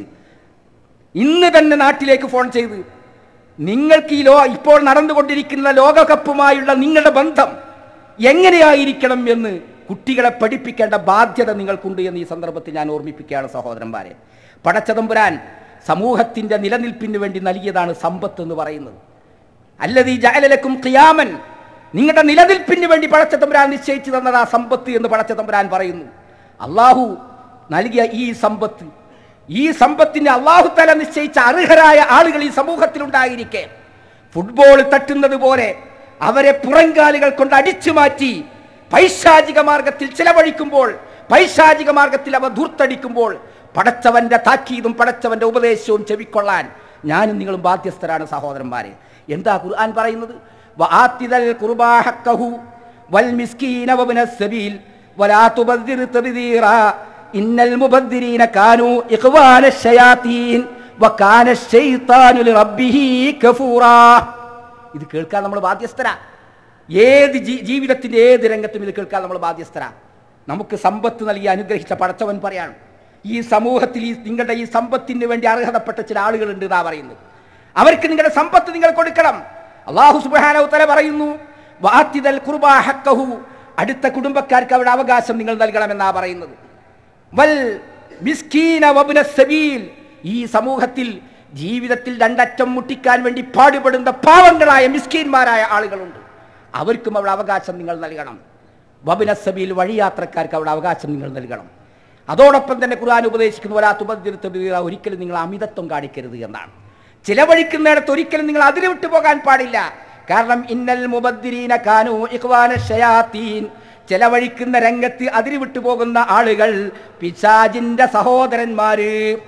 ഇന്ന് തന്നെ നാട്ടിലേക്ക് ഫോൺ ചെയ്ത് നിങ്ങൾക്ക് ഈ ലോ ഇപ്പോൾ നടന്നുകൊണ്ടിരിക്കുന്ന ലോകകപ്പുമായുള്ള നിങ്ങളുടെ ബന്ധം എങ്ങനെയായിരിക്കണം എന്ന് കുട്ടികളെ പഠിപ്പിക്കേണ്ട ബാധ്യത നിങ്ങൾക്കുണ്ട് എന്ന് ഈ സന്ദർഭത്തിൽ ഞാൻ ഓർമ്മിപ്പിക്കുകയാണ് സഹോദരന്മാരെ പടച്ചതമ്പുരാൻ സമൂഹത്തിന്റെ നിലനിൽപ്പിന് വേണ്ടി നൽകിയതാണ് സമ്പത്ത് എന്ന് പറയുന്നത് അല്ലത് ഈ ജാലലക്കും ഖിയാമൻ നിങ്ങളുടെ നിലനിൽപ്പിന് വേണ്ടി പടച്ചതമ്പുരാൻ നിശ്ചയിച്ചു തന്നത് ആ സമ്പത്ത് എന്ന് പടച്ചതമ്പുരാൻ പറയുന്നു അള്ളാഹു നൽകിയ ഈ സമ്പത്ത് ഈ സമ്പത്തിന് അള്ളാഹു തല നിശ്ചയിച്ച അർഹരായ ആളുകൾ ഈ സമൂഹത്തിലുണ്ടായിരിക്കെ ഫുട്ബോൾ തട്ടുന്നത് പോലെ അവരെ പുറങ്കാലുകൾ കൊണ്ട് അടിച്ചു മാറ്റി പൈശാചിക മാർഗത്തിൽ ചിലവഴിക്കുമ്പോൾ പൈശാചിക മാർഗത്തിൽ അവ ധൂർത്തടിക്കുമ്പോൾ പടച്ചവന്റെ താക്കീതും പടച്ചവന്റെ ഉപദേശവും ചെവിക്കൊള്ളാൻ ഞാനും നിങ്ങളും ബാധ്യസ്ഥരാണ് സഹോദരന്മാരെ എന്താ ഖുർആൻ പറയുന്നത് വആത്തിദൽ ഖുർബാ ഹഖഹു വൽ മിസ്കീന വബ്ന സബീൽ വലാ തുബദ്ദിർ തബ്ദീറാ ഇന്നൽ മുബദ്ദിരീന കാനൂ ഇഖ്വാന ശയാത്തീൻ വകാന ശൈത്താനു ലിറബ്ബിഹി കഫൂറാ ഇത് കേൾക്കാൻ നമ്മൾ ബാധ്യസ്ഥരാ ഏത് ജീ- ജീവിതത്തിന്റെ ഏത് രംഗത്തും ഇത് കേൾക്കാൻ നമ്മൾ ബാധ്യസ്ഥരാ നമുക്ക് സമ്പത്ത് നൽകി അനുഗ്രഹിച്ച പടച്ചവൻ പറയാണ് ഈ സമൂഹത്തിൽ ഈ നിങ്ങളുടെ ഈ സമ്പത്തിന് വേണ്ടി അർഹതപ്പെട്ട ചില ആളുകളുണ്ട് എന്നാ പറയുന്നത് അവർക്ക് നിങ്ങളുടെ സമ്പത്ത് നിങ്ങൾ കൊടുക്കണം അള്ളാഹു സുബ്ഹാനഹു തആല പറയുന്നു വാത്തിദൽ ഖുർബാ ഹഖഹു അടുത്ത കുടുംബക്കാർക്ക് അവരുടെ അവകാശം നിങ്ങൾ നൽകണമെന്നാ പറയുന്നത് വൽ മിസ്കീന വബ്ന സബീൽ ഈ സമൂഹത്തിൽ ജീവിതത്തിൽ രണ്ടറ്റം മുട്ടിക്കാൻ വേണ്ടി പാടുപെടുന്ന പാവങ്ങളായ മിസ്കീന്മാരായ ആളുകളുണ്ട് അവർക്കും അവിടെ അവകാശം നിങ്ങൾ നൽകണം വബിന സബീൽ വഴിയാത്രക്കാർക്ക് അവിടെ അവകാശം നിങ്ങൾ നൽകണം അതോടൊപ്പം തന്നെ ഖുർആൻ ഉപദേശിക്കുന്നു വലാ തുബദ്ദിർ തബ്ദീറ ഒരിക്കലും നിങ്ങൾ അമിതത്വം കാണിക്കരുത് എന്നാണ് ചിലവഴിക്കുന്നിടത്ത് ഒരിക്കലും നിങ്ങൾ അതിൽ വിട്ടു പോകാൻ പാടില്ല കാരണം ഇന്നൽ മുബദ്ദിരീന കാനു ഇഖ്വാന ഷയാത്തീൻ ചെലവഴിക്കുന്ന രംഗത്ത് അതിരി വിട്ടുപോകുന്ന ആളുകൾ പിശാജിന്റെ സഹോദരന്മാര്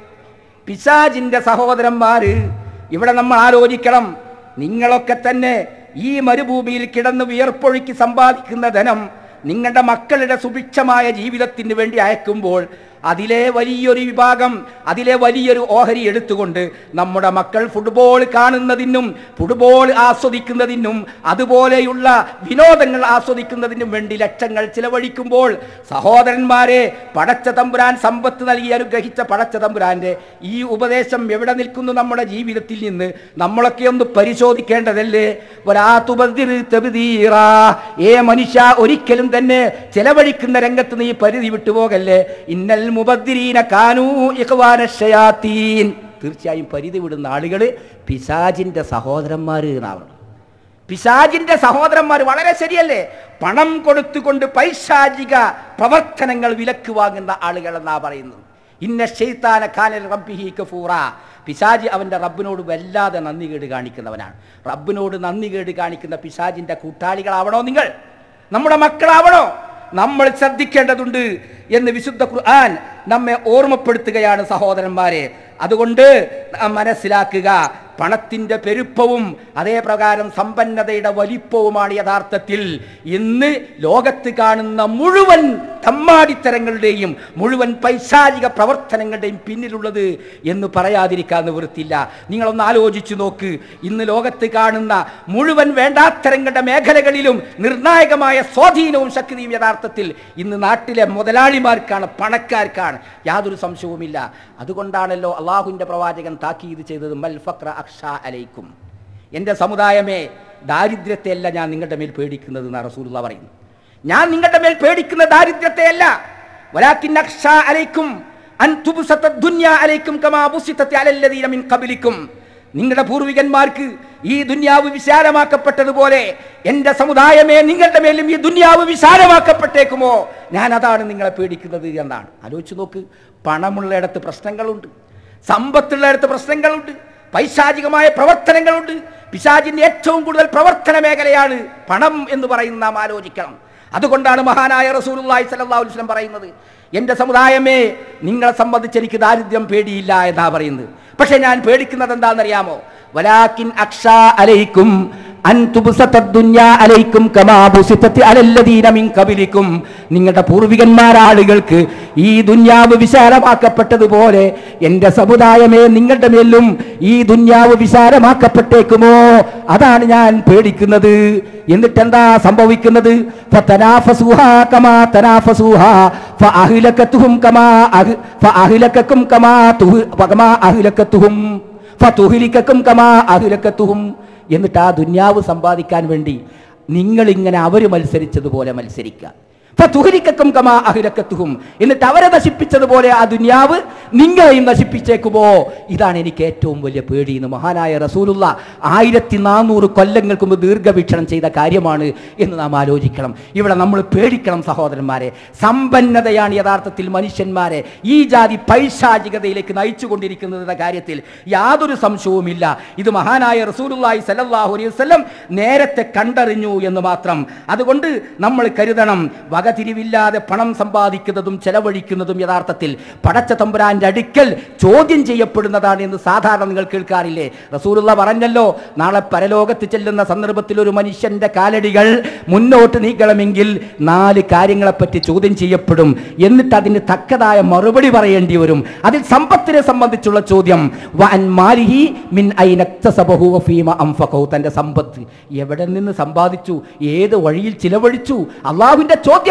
പിശാജിന്റെ സഹോദരന്മാര് ഇവിടെ നമ്മൾ ആലോചിക്കണം നിങ്ങളൊക്കെ തന്നെ ഈ മരുഭൂമിയിൽ കിടന്ന് വിയർപ്പൊഴുക്കി സമ്പാദിക്കുന്ന ധനം നിങ്ങളുടെ മക്കളുടെ സുഭിക്ഷമായ ജീവിതത്തിന് വേണ്ടി അയക്കുമ്പോൾ അതിലെ വലിയൊരു വിഭാഗം അതിലെ വലിയൊരു ഓഹരി എടുത്തുകൊണ്ട് നമ്മുടെ മക്കൾ ഫുട്ബോൾ കാണുന്നതിനും ഫുട്ബോൾ ആസ്വദിക്കുന്നതിനും അതുപോലെയുള്ള വിനോദങ്ങൾ ആസ്വദിക്കുന്നതിനും വേണ്ടി ലക്ഷങ്ങൾ ചിലവഴിക്കുമ്പോൾ സഹോദരന്മാരെ പടച്ച തമ്പുരാൻ സമ്പത്ത് നൽകി അനുഗ്രഹിച്ച പടച്ച തമ്പുരാന്റെ ഈ ഉപദേശം എവിടെ നിൽക്കുന്നു നമ്മുടെ ജീവിതത്തിൽ നിന്ന് നമ്മളൊക്കെ ഒന്ന് പരിശോധിക്കേണ്ടതല്ലേ വലാത്തുബദ്ദിർ തബ്ദീറാ. ഏ മനുഷ്യ ഒരിക്കലും തന്നെ ചെലവഴിക്കുന്ന രംഗത്ത് നീ പരിധി വിട്ടുപോകല്ലേ ഇന്നൽ മുബദ്ദിരീന കാനൂ ഇഖ്വാന ഷയാത്തീൻ തീർച്ചയായും പരിധി വിടുന്ന ആളുകൾ പിശാജിന്റെ സഹോദരന്മാര് എന്നാവണം പിശാജിന്റെ സഹോദരന്മാർ വളരെ ശരിയല്ലേ പണം കൊടുത്തുകൊണ്ട് പൈശാചിക പ്രവർത്തനങ്ങൾ വിലക്ക് വാങ്ങുന്ന ആളുകൾ എന്നാ പറയുന്നത് ഇന്ന ഷെയ്ത്താന ഖാനൽ റബ്ബിഹി കഫൂറ പിശാജി അവന്റെ റബ്ബിനോട് വല്ലാതെ നന്ദി കേട് കാണിക്കുന്നവനാണ് റബ്ബിനോട് നന്ദി കേട് കാണിക്കുന്ന പിശാജിന്റെ കൂട്ടാളികളാവണോ നിങ്ങൾ നമ്മുടെ മക്കളാവണോ നമ്മൾ ശ്രദ്ധിക്കേണ്ടതുണ്ട് എന്ന് വിശുദ്ധ ഖുർആൻ നമ്മെ ഓർമ്മപ്പെടുത്തുകയാണ് സഹോദരന്മാരെ അതുകൊണ്ട് നാം മനസ്സിലാക്കുക പണത്തിന്റെ പെരുപ്പവും അതേ പ്രകാരം സമ്പന്നതയുടെ വലിപ്പവുമാണ് യഥാർത്ഥത്തിൽ ഇന്ന് ലോകത്ത് കാണുന്ന മുഴുവൻ തമ്മാടിത്തരങ്ങളുടെയും മുഴുവൻ പൈശാചിക പ്രവർത്തനങ്ങളുടെയും പിന്നിലുള്ളത് എന്ന് പറയാതിരിക്കാൻ നിവൃത്തില്ല നിങ്ങളൊന്ന് ആലോചിച്ചു നോക്ക് ഇന്ന് ലോകത്ത് കാണുന്ന മുഴുവൻ വേണ്ടാത്തരങ്ങളുടെ മേഖലകളിലും നിർണായകമായ സ്വാധീനവും ശക്തിയും യഥാർത്ഥത്തിൽ ഇന്ന് നാട്ടിലെ മുതലാളിമാർക്കാണ് പണക്കാർക്കാണ് യാതൊരു സംശയവുമില്ല അതുകൊണ്ടാണല്ലോ അള്ളാഹുവിന്റെ പ്രവാചകൻ താക്കീത് ചെയ്തത് മൽ ഫക്ര അക്ഷ അലൈക്കും എൻ്റെ സമുദായമേ ദാരിദ്ര്യത്തെയല്ല ഞാൻ നിങ്ങളുടെ മേൽ പേടിക്കുന്നത് എന്ന് റസൂലുള്ള പറയുന്നു ഞാൻ നിങ്ങളുടെ മേൽ പേടിക്കുന്ന ദാരിദ്ര്യത്തെയല്ല വലാക്കിൻ അക്ഷ അലൈക്കും അൻ തുബ്സത്ത ദുനിയ അലൈക്കും കമാ ബുസിത്തത്തി അലല്ലദീന മിൻ ഖബലിക്കും നിങ്ങളുടെ പൂർവികന്മാർക്ക് ഈ ദുന്യാവ് വിശാലമാക്കപ്പെട്ടതുപോലെ എൻ്റെ സമുദായമേ നിങ്ങളുടെ മേലും ഈ ദുന്യാവ് വിശാലമാക്കപ്പെട്ടേക്കുമോ ഞാൻ അതാണ് നിങ്ങളെ പേടിക്കുന്നത് എന്നാണ് ആലോചിച്ച് നോക്ക് പണമുള്ളയിടത്ത് പ്രശ്നങ്ങളുണ്ട് സമ്പത്തുള്ളയിടത്ത് പ്രശ്നങ്ങളുണ്ട് പൈശാചികമായ പ്രവർത്തനങ്ങളുണ്ട് പിശാചിന്റെ ഏറ്റവും കൂടുതൽ പ്രവർത്തന മേഖലയാണ് പണം എന്ന് പറയുന്നത് നാം ആലോചിക്കണം അതുകൊണ്ടാണ് മഹാനായ റസൂലുള്ളാഹി സ്വല്ലല്ലാഹു അലൈഹി വസല്ലം പറയുന്നത് എൻ്റെ സമുദായമേ നിങ്ങളെ സംബന്ധിച്ച് എനിക്ക് ദാരിദ്ര്യം പേടിയില്ല എന്നാ പറയുന്നത് പക്ഷെ ഞാൻ പേടിക്കുന്നത് എന്താണെന്നറിയാമോ വലാക്കിൻ അക്ഷ അലൈക്കും അൻ തുബ്സത്ത ദുന്യ അലൈക്കും കമാ ബുസിത്തത്തി അലല്ലദീന മിൻ ഖബലിക്കും നിങ്ങളുടെ പൂർവികന്മാരാളുകൾക്ക് ഈ ദുന്യാവ് വിശാലമാക്കപ്പെട്ടതുപോലെ എൻ്റെ സമുദായമേ നിങ്ങളുടെ മേലും ഈ ദുന്യാവ് വിശാലമാക്കപ്പെട്ടേക്കുമോ അതാണ് ഞാൻ പേടിക്കുന്നത് എന്നിട്ട് എന്താ സംഭവിക്കുന്നത് ഫതനാഫസുഹാ കമാ തനാഫസുഹാ ഫഅഹ്ലകതുഹും കമാ അഹ് ഫഅഹ്ലകക്കും കമാ തുഹ് കമാ അഹ്ലകതുഹും ഫതുഹ്ലികക്കും കമാ അഹ്ലകതുഹും എന്നിട്ട് ആ ദുന്യാവ് സമ്പാദിക്കാൻ വേണ്ടി നിങ്ങൾ ഇങ്ങനെ അവർ മത്സരിച്ചതുപോലെ മത്സരിക്കുക ഫതുഹ്ലികക്കും കമാ അഹ്ലകതുഹും എന്നിട്ട് അവരെ നശിപ്പിച്ചതുപോലെ ആ ദുന്യാവ് നിങ്ങളെയും നശിപ്പിച്ചേക്കുമോ ഇതാണ് എനിക്ക് ഏറ്റവും വലിയ പേടി എന്ന് മഹാനായ റസൂലുള്ള ആയിരത്തി നാനൂറ് കൊല്ലങ്ങൾക്ക് മുമ്പ് ദീർഘവീക്ഷണം ചെയ്ത കാര്യമാണ് എന്ന് നാം ആലോചിക്കണം ഇവിടെ നമ്മൾ പേടിക്കണം സഹോദരന്മാരെ സമ്പന്നതയാണ് യഥാർത്ഥത്തിൽ മനുഷ്യന്മാരെ ഈ ജാതി പൈശാചികതയിലേക്ക് നയിച്ചുകൊണ്ടിരിക്കുന്നത് എന്ന കാര്യത്തിൽ യാതൊരു സംശയവുമില്ല ഇത് മഹാനായ റസൂലുള്ളാഹി സല്ലല്ലാഹു അലൈഹി വസല്ലം നേരത്തെ കണ്ടറിഞ്ഞു എന്ന് മാത്രം അതുകൊണ്ട് നമ്മൾ കരുതണം വകതിരിവില്ലാതെ പണം സമ്പാദിക്കുന്നതും ചെലവഴിക്കുന്നതും യഥാർത്ഥത്തിൽ പടച്ച തമ്പുരാന്റെ അടുക്കൽ ചോദ്യം ചെയ്യപ്പെടുന്നതാണ് എന്ന് സാധാരണ നിങ്ങൾ കേൾക്കാറില്ലേ റസൂലുള്ള പറഞ്ഞല്ലോ നാളെ പരലോകത്ത് ചെല്ലുന്ന സന്ദർഭത്തിൽ ഒരു മനുഷ്യന്റെ കാലടികൾ മുന്നോട്ട് നീക്കണമെങ്കിൽ നാല് കാര്യങ്ങളെപ്പറ്റി ചോദ്യം ചെയ്യപ്പെടും എന്നിട്ട് അതിന് തക്കതായ മറുപടി പറയേണ്ടി വരും അതിൽ സമ്പത്തിനെ സംബന്ധിച്ചുള്ള ചോദ്യം വഅൻ മാലിഹി മിൻ ഐന ഇക്തസബഹു വഫീമ അൻഫഖഹു തന്റെ സമ്പത്ത് എവിടെ നിന്ന് സമ്പാദിച്ചു ഏത് വഴിയിൽ ചിലവഴിച്ചു അള്ളാഹുവിന്റെ ചോദ്യമാണ്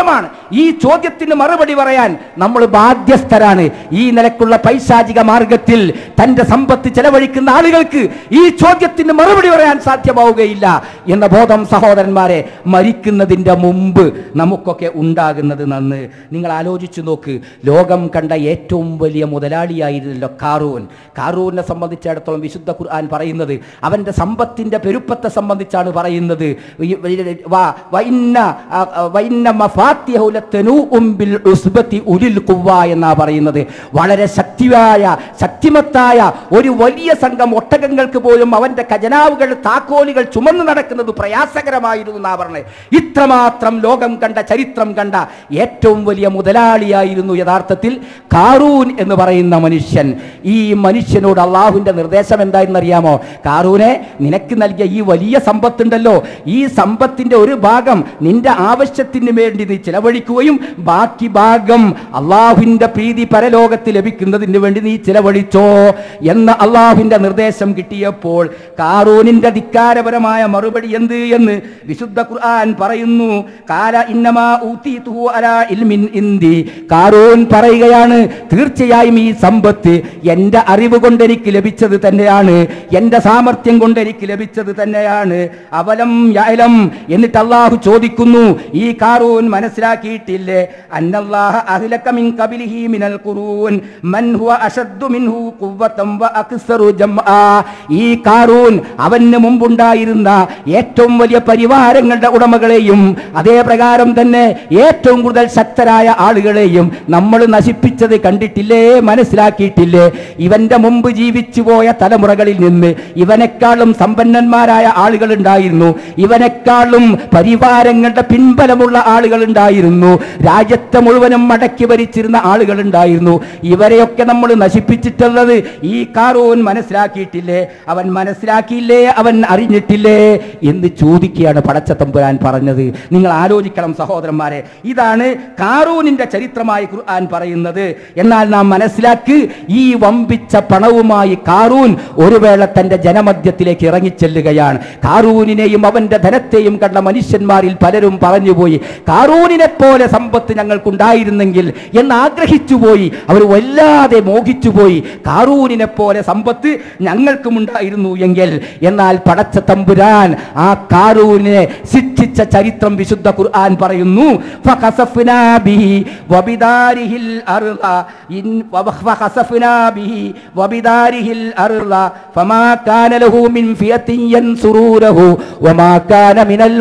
ചോദ്യമാണ് ഈ ചോദ്യത്തിന് മറുപടി പറയാൻ നമ്മൾ ബാധ്യസ്ഥരാണ് ഈ നിലക്കുള്ള പൈശാചിക മാർഗത്തിൽ തന്റെ സമ്പത്ത് ചെലവഴിക്കുന്ന ആളുകൾക്ക് ഈ ചോദ്യത്തിന് മറുപടി പറയാൻ സാധ്യമാവുകയില്ല എന്ന ബോധം സഹോദരന്മാരെ മരിക്കുന്നതിന്റെ മുമ്പ് നമുക്കൊക്കെ ഉണ്ടാകുന്നത് നന്ന് നിങ്ങൾ ആലോചിച്ചു നോക്ക് ലോകം കണ്ട ഏറ്റവും വലിയ മുതലാളിയായിരുന്നല്ലോ കാറൂൻ കാറൂനെ സംബന്ധിച്ചിടത്തോളം വിശുദ്ധ ഖുർആൻ പറയുന്നത് അവന്റെ സമ്പത്തിന്റെ പെരുപ്പത്തെ സംബന്ധിച്ചാണ് പറയുന്നത് ഈ- വ- വഇന്ന ആ, ആ, വഇന്ന മഫാത്തിഹു ലതനൂഉം ബിൽ ഉസ്ബത്തി ഉലിൽ ഖുവ്വ എന്നാ പറയുന്നത് വളരെ ശക്തിയായ ശക്തിമത്തായ ഒരു വലിയ സംഘം ഒട്ടകങ്ങൾക്ക് പോലും അവന്റെ ഖജനാവുകൾ താക്കോലുകൾ ചുമന്നു നടക്കുന്നത് പ്രയാസകരമായിരുന്നു എന്നാ പറഞ്ഞത് ഇത്രമാത്രം ലോകം കണ്ട ചരിത്രം കണ്ട ഏറ്റവും വലിയ മുതലാളിയായിരുന്നു യഥാർത്ഥത്തിൽ കാറൂൻ എന്ന് പറയുന്ന മനുഷ്യൻ ഈ മനുഷ്യനോട് അള്ളാഹുവിന്റെ നിർദ്ദേശം എന്താണെന്ന് അറിയാമോ കാറൂനെ നിനക്ക് നൽകിയ ഈ വലിയ സമ്പത്തുണ്ടല്ലോ ഈ സമ്പത്തിന്റെ ഒരു ഭാഗം നിന്റെ ആവശ്യത്തിന് വേണ്ടി നീ ചിലവഴിക്കുകയും ബാക്കി ഭാഗം അള്ളാഹുവിന്റെ പ്രീതി പരലോകത്ത് ലഭിക്കുന്നതിന് വേണ്ടി നീ ചിലവഴിച്ചോ എന്ന അള്ളാഹുവിന്റെ നിർദ്ദേശം കിട്ടിയപ്പോൾ കാറൂനിന്റെ ധിക്കാരപരമായ മറുപടി എന്ത് എന്ന് വിശുദ്ധ ഖുർആൻ പറയുന്നു കാല ഇന്നമാ ഊതീതുഹു അലാ ഇൽമിൻ ഇന്ദി കാറൂൻ പറയുകയാണ് തീർച്ചയായും ഈ സമ്പത്ത് എന്റെ അറിവ് കൊണ്ട് എനിക്ക് ലഭിച്ചത് തന്നെയാണ് എന്റെ സാമർഥ്യം കൊണ്ട് എനിക്ക് ലഭിച്ചത് തന്നെയാണ് അവലം യഅലം എന്നിട്ട് അള്ളാഹു ചോദിക്കുന്നു ഈ കാറൂൻ മനസ്സിലാക്കിയിട്ടില്ലേ അന്നല്ലാഹ അഹ്ലക മിൻ ഖബലിഹി മിനൽ ഖുറൂൻ മൻ ഹുവ അശദ്ദു മിൻഹു ഖുവ്വതൻ വ അക്സറു ജംആ ഈ കാറൂൻ അവന് മുമ്പുണ്ടായിരുന്ന ഏറ്റവും വലിയ പരിവാരങ്ങളുടെ ഉടമകളെയും അതേ പ്രകാരം തന്നെ ഏറ്റവും കൂടുതൽ ശക്തരായ ആളുകളെയും നമ്മൾ നശിപ്പിച്ചത് കണ്ടിട്ടില്ലേ മനസ്സിലാക്കിയിട്ടില്ലേ ഇവന്റെ മുമ്പ് ജീവിച്ചു പോയ തലമുറകളിൽ നിന്ന് ഇവനെക്കാളും സമ്പന്നന്മാരായ ആളുകൾ ഉണ്ടായിരുന്നു ഇവനെക്കാളും പരിവാരങ്ങളുടെ പിൻബലമുള്ള ആളുകൾ ഉണ്ടായിരുന്നു രാജ്യത്തെ മുഴുവനും മടക്കി ഭരിച്ചിരുന്ന ആളുകൾ ഉണ്ടായിരുന്നു ഇവരെയൊക്കെ നമ്മൾ നശിപ്പിച്ചിട്ടുള്ളത് ഈ കാറൂൻ മനസ്സിലാക്കിയിട്ടില്ലേ അവൻ മനസ്സിലാക്കിയില്ലേ അവൻ അറിഞ്ഞിട്ടില്ലേ എന്ന് ചോദിക്കുകയാണ് പടച്ച തമ്പുരാൻ പറഞ്ഞത് നിങ്ങൾ ആലോചിക്കണം സഹോദരന്മാരെ ഇതാണ് കാറൂനിന്റെ ചരിത്രമായി ഖുർആൻ പറയുന്നത് എന്നാൽ നാം മനസ്സിലാക്കി ഈ വമ്പിച്ച പണവുമായി കാറൂൻ ഒരു വേള തന്റെ ജനമധ്യത്തിലേക്ക് ഇറങ്ങിച്ചെല്ലുകയാണ് കാറൂനിനെയും അവന്റെ ധനത്തെയും കണ്ട മനുഷ്യന്മാരിൽ പലരും പറഞ്ഞുപോയി കാറൂനിനെ പോലെ സമ്പത്ത് ഞങ്ങൾക്കുണ്ടായിരുന്നെങ്കിൽ എന്ന് ആഗ്രഹിച്ചു പോയി അവർ വല്ലാതെ മോഹിച്ചുപോയി കാറൂനിനെ പോലെ സമ്പത്ത് ഞങ്ങൾക്കും ഉണ്ടായിരുന്നു എങ്കിൽ എന്നാൽ പടച്ച തമ്പുരാൻ ആ കാറൂനെ ശിക്ഷിച്ച ചരിത്രം വിശുദ്ധ ഖുർആൻ പറയുന്നു ഫഖസഫ്നാ ബിഹി വബിദാരിഹിൽ അർള ഇൻ ഫഖസഫ്നാ ബിഹി വബിദാരിഹിൽ അർള ഫമാ കാന ലഹു മിൻ ഫിയത്തിൻ യൻസുറൂനഹു വമാ കാന മിനൽ